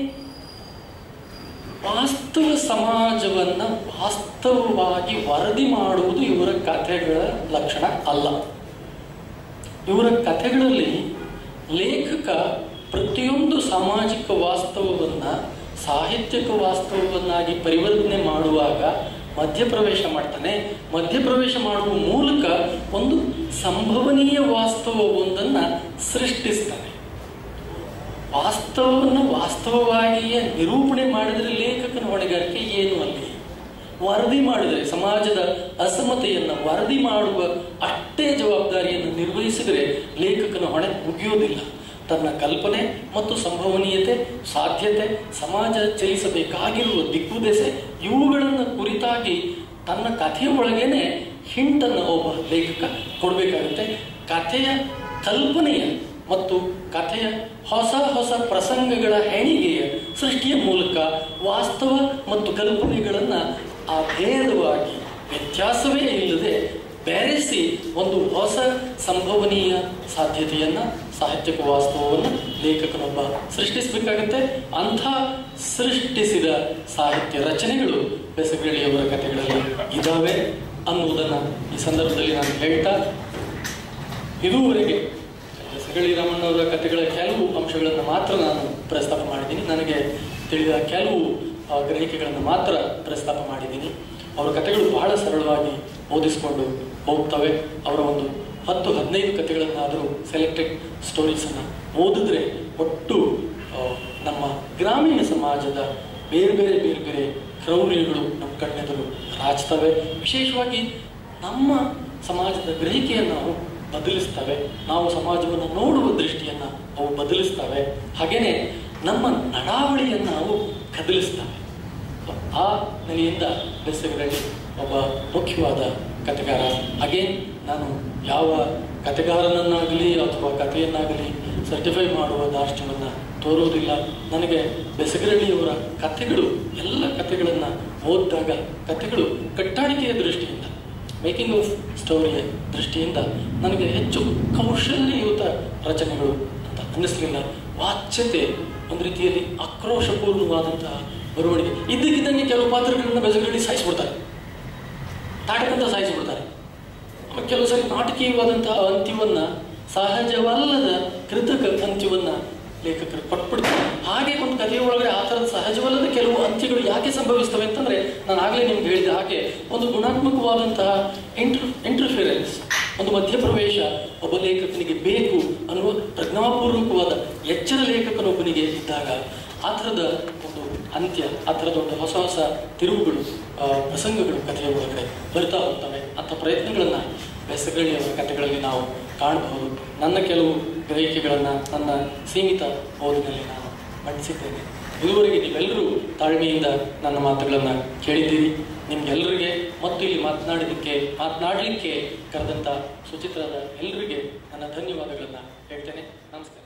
ವಾಸ್ತವ ಸಮಾಜವನ್ನ ವಾಸ್ತವವಾಗಿ ವರದಿ ಮಾಡುವುದು ಇವರ ಕಥೆಗಳ ಲಕ್ಷಣ ಅಲ್ಲ ಇವರ ಕಥೆಗಳಲ್ಲಿ ಲೇಖಕ ಪ್ರತಿಯೊಂದು ಸಾಮಾಜಿಕ ವಾಸ್ತವವನ್ನ ಸಾಹಿತ್ಯಿಕ ವಾಸ್ತವವನ್ನಾಗಿ ಪರಿವರ್ತನೆ ಮಾಡುವಾಗ ಮಧ್ಯಪ್ರವೇಶ ಮಾಡ್ತಾನೆ ಮಧ್ಯಪ್ರವೇಶ ಮಾಡುವ ಮೂಲಕ ಒಂದು ಸಂಭವನೀಯ ವಾಸ್ತವವೊಂದನ್ನ ಸೃಷ್ಟಿಸ್ತಾನೆ ವಾಸ್ತವವನ್ನು ವಾಸ್ತವವಾಗಿಯೇ ನಿರೂಪಣೆ ಮಾಡಿದರೆ ಲೇಖಕನ ಹೊಣೆಗಾರಿಕೆ ಏನು ಅಲ್ಲಿ ವರದಿ ಮಾಡಿದರೆ ಸಮಾಜದ ಅಸಮತೆಯನ್ನು ವರದಿ ಮಾಡುವ ಅಷ್ಟೇ ಜವಾಬ್ದಾರಿಯನ್ನು ನಿರ್ವಹಿಸಿದರೆ ಲೇಖಕನ ಹೊಣೆ ಮುಗಿಯೋದಿಲ್ಲ ತನ್ನ ಕಲ್ಪನೆ ಮತ್ತು ಸಂಭವನೀಯತೆ ಸಾಧ್ಯತೆ ಸಮಾಜ ಚಲಿಸಬೇಕಾಗಿರುವ ದಿಕ್ಕುದೆಸೆ ಇವುಗಳನ್ನು ಕುರಿತಾಗಿ ತನ್ನ ಕಥೆಯ ಒಳಗೇನೆ ಹಿಂಟನ್ನು ಒಬ್ಬ ಲೇಖಕ ಕೊಡಬೇಕಾಗುತ್ತೆ ಕಥೆಯ ಕಲ್ಪನೆಯ ಮತ್ತು ಕಥೆಯ ಹೊಸ ಹೊಸ ಪ್ರಸಂಗಗಳ ಹೆಣಿಗೆಯ ಸೃಷ್ಟಿಯ ಮೂಲಕ ವಾಸ್ತವ ಮತ್ತು ಕಲ್ಪನೆಗಳನ್ನು ಅಭೇದವಾಗಿ ವ್ಯತ್ಯಾಸವೇ ಇಲ್ಲದೆ ಬೆರೆಸಿ ಒಂದು ಹೊಸ ಸಂಭವನೀಯ ಸಾಧ್ಯತೆಯನ್ನ ಸಾಹಿತ್ಯಿಕ ವಾಸ್ತವವನ್ನು ಲೇಖಕನೊಬ್ಬ ಸೃಷ್ಟಿಸಬೇಕಾಗತ್ತೆ ಅಂಥ ಸೃಷ್ಟಿಸಿದ ಸಾಹಿತ್ಯ ರಚನೆಗಳು ಬೆಸಗಳ್ಳಿಯವರ ಕಥೆಗಳಲ್ಲಿ ಇದ್ದಾವೆ ಅನ್ನುವುದನ್ನು ಈ ಸಂದರ್ಭದಲ್ಲಿ ನಾನು ಹೇಳ್ತಾ ಇದುವರೆಗೆ ಸಗಳಿ ರಾಮಣ್ಣವರ ಕಥೆಗಳ ಕೆಲವು ಅಂಶಗಳನ್ನು ಮಾತ್ರ ನಾನು ಪ್ರಸ್ತಾಪ ಮಾಡಿದ್ದೀನಿ ನನಗೆ ತಿಳಿದ ಕೆಲವು ಆ, ಗ್ರಹಿಕೆಗಳನ್ನು ಮಾತ್ರ ಪ್ರಸ್ತಾಪ ಮಾಡಿದ್ದೀನಿ ಅವರ ಕಥೆಗಳು ಬಹಳ ಸರಳವಾಗಿ ಓದಿಸಿಕೊಂಡು ಹೋಗ್ತವೆ ಅವರ ಒಂದು ಹತ್ತು ಹದಿನೈದು ಕಥೆಗಳನ್ನಾದರೂ ಸೆಲೆಕ್ಟೆಡ್ ಸ್ಟೋರೀಸನ್ನು ಓದಿದ್ರೆ ಒಟ್ಟು ಆ, ನಮ್ಮ ಗ್ರಾಮೀಣ ಸಮಾಜದ ಬೇರೆ ಬೇರೆ ಬೇರೆ ಬೇರೆ ಕ್ರೌರ್ಯಗಳು ನಮ್ಮ ಕಣ್ಣೆದುರು ರಾಚ್ತವೆ ವಿಶೇಷವಾಗಿ ನಮ್ಮ ಸಮಾಜದ ಗ್ರಹಿಕೆಯನ್ನು ನಾವು ಬದಲಿಸ್ತವೆ ನಾವು ಸಮಾಜವನ್ನು ನೋಡುವ ದೃಷ್ಟಿಯನ್ನು ಅವು ಬದಲಿಸ್ತವೆ ಹಾಗೇನೆ ನಮ್ಮ ನಡಾವಳಿಯನ್ನು ನಾವು ಕದಲಿಸ್ತವೆ ಆ ನೆಲೆಯಿಂದ ಬೆಸಗರಲ್ಲಿ ಒಬ್ಬ ಮುಖ್ಯವಾದ ಕಥೆಗಾರ ಅಗೇನ್ ನಾನು ಯಾವ ಕಥೆಗಾರನನ್ನಾಗಲಿ ಅಥವಾ ಕಥೆಯನ್ನಾಗಲಿ ಸರ್ಟಿಫೈ ಮಾಡುವ ದಾರ್ಷ್ಟ್ಯವನ್ನು ತೋರುವುದಿಲ್ಲ ನನಗೆ ಬೆಸಗರಳ್ಳಿಯವರ ಕಥೆಗಳು ಎಲ್ಲ ಕಥೆಗಳನ್ನು ಓದಿದಾಗ ಕಥೆಗಳು ಕಟ್ಟಾಣಿಕೆಯ ದೃಷ್ಟಿಯಿಂದ ಮೇಕಿಂಗ್ ಆಫ್ ಸ್ಟೋರಿಯ ದೃಷ್ಟಿಯಿಂದ ನನಗೆ ಹೆಚ್ಚು ಕೌಶಲ್ಯಯುತ ರಚನೆಗಳು ಅಂತ ಅನ್ನಿಸ್ಲಿಲ್ಲ ವಾಚ್ಯತೆ ಒಂದು ರೀತಿಯಲ್ಲಿ ಆಕ್ರೋಶಪೂರ್ಣವಾದಂತಹ ಬರವಣಿಗೆ ಇದ್ದಕ್ಕಿದ್ದಂಗೆ ಕೆಲವು ಪಾತ್ರಗಳನ್ನ ಬೆಸಗರಳ್ಳಿ ಸಾಯಿಸ್ಬಿಡ್ತಾರೆ ತಾಟಕಂತ ಸಾಯಿಸಿಬಿಡ್ತಾರೆ ಆಮೇಲೆ ಕೆಲವು ಸರಿ ನಾಟಕೀಯವಾದಂತಹ ಅಂತ್ಯವನ್ನ ಸಹಜವಲ್ಲದ ಕೃತಕ ಅಂತ್ಯವನ್ನ ಲೇಖಕರು ಕೊಟ್ಬಿಡ್ತಾರೆ ಹಾಗೆ ಒಂದು ಕಥೆಯ ಒಳಗಡೆ ಆ ಥರದ ಸಹಜವಲ್ಲದ ಕೆಲವು ಅಂತ್ಯಗಳು ಯಾಕೆ ಸಂಭವಿಸ್ತವೆ ಅಂತಂದ್ರೆ ನಾನು ಆಗಲೇ ನಿಮ್ಗೆ ಹೇಳಿದ ಹಾಗೆ ಒಂದು ಗುಣಾತ್ಮಕವಾದಂತಹ ಇಂಟರ್ ಇಂಟರ್ಫಿರೆನ್ಸ್ ಒಂದು ಮಧ್ಯಪ್ರವೇಶ ಒಬ್ಬ ಲೇಖಕನಿಗೆ ಬೇಕು ಅನ್ನುವ ಪ್ರಜ್ಞಾಪೂರ್ವಕವಾದ ಎಚ್ಚರ ಲೇಖಕನೊಬ್ಬನಿಗೆ ಇದ್ದಾಗ ಆ ಥರದ ಒಂದು ಅಂತ್ಯ ಆ ಥರದ ಒಂದು ಹೊಸ ಹೊಸ ತಿರುವುಗಳು ಆ, ಪ್ರಸಂಗಗಳು ಕಥೆಯ ಒಳಗಡೆ ಬರ್ತಾ ಹೋಗ್ತವೆ ಅಂಥ ಪ್ರಯತ್ನಗಳನ್ನು ಬೆಸಗಳ್ಳಿಯವರ ಕಥೆಗಳಲ್ಲಿ ನಾವು ಕಾಣಬಹುದು ನನ್ನ ಕೆಲವು ಗ್ರಹಿಕೆಗಳನ್ನು ನನ್ನ ಸೀಮಿತ ಓದಿನಲ್ಲಿ ನಾನು ಮಂಡಿಸಿದ್ದೇನೆ ಇದುವರೆಗೆ ನೀವೆಲ್ಲರೂ ತಾಳ್ಮೆಯಿಂದ ನನ್ನ ಮಾತುಗಳನ್ನು ಕೇಳಿದ್ದೀರಿ ನಿಮ್ಗೆಲ್ಲರಿಗೆ ಮತ್ತು ಇಲ್ಲಿ ಮಾತನಾಡಿದ್ದಕ್ಕೆ ಮಾತನಾಡಲಿಕ್ಕೆ ಕರೆದಂಥ ಸುಚಿತ್ರದ ಎಲ್ಲರಿಗೆ ನನ್ನ ಧನ್ಯವಾದಗಳನ್ನು ಹೇಳ್ತೇನೆ ನಮಸ್ಕಾರ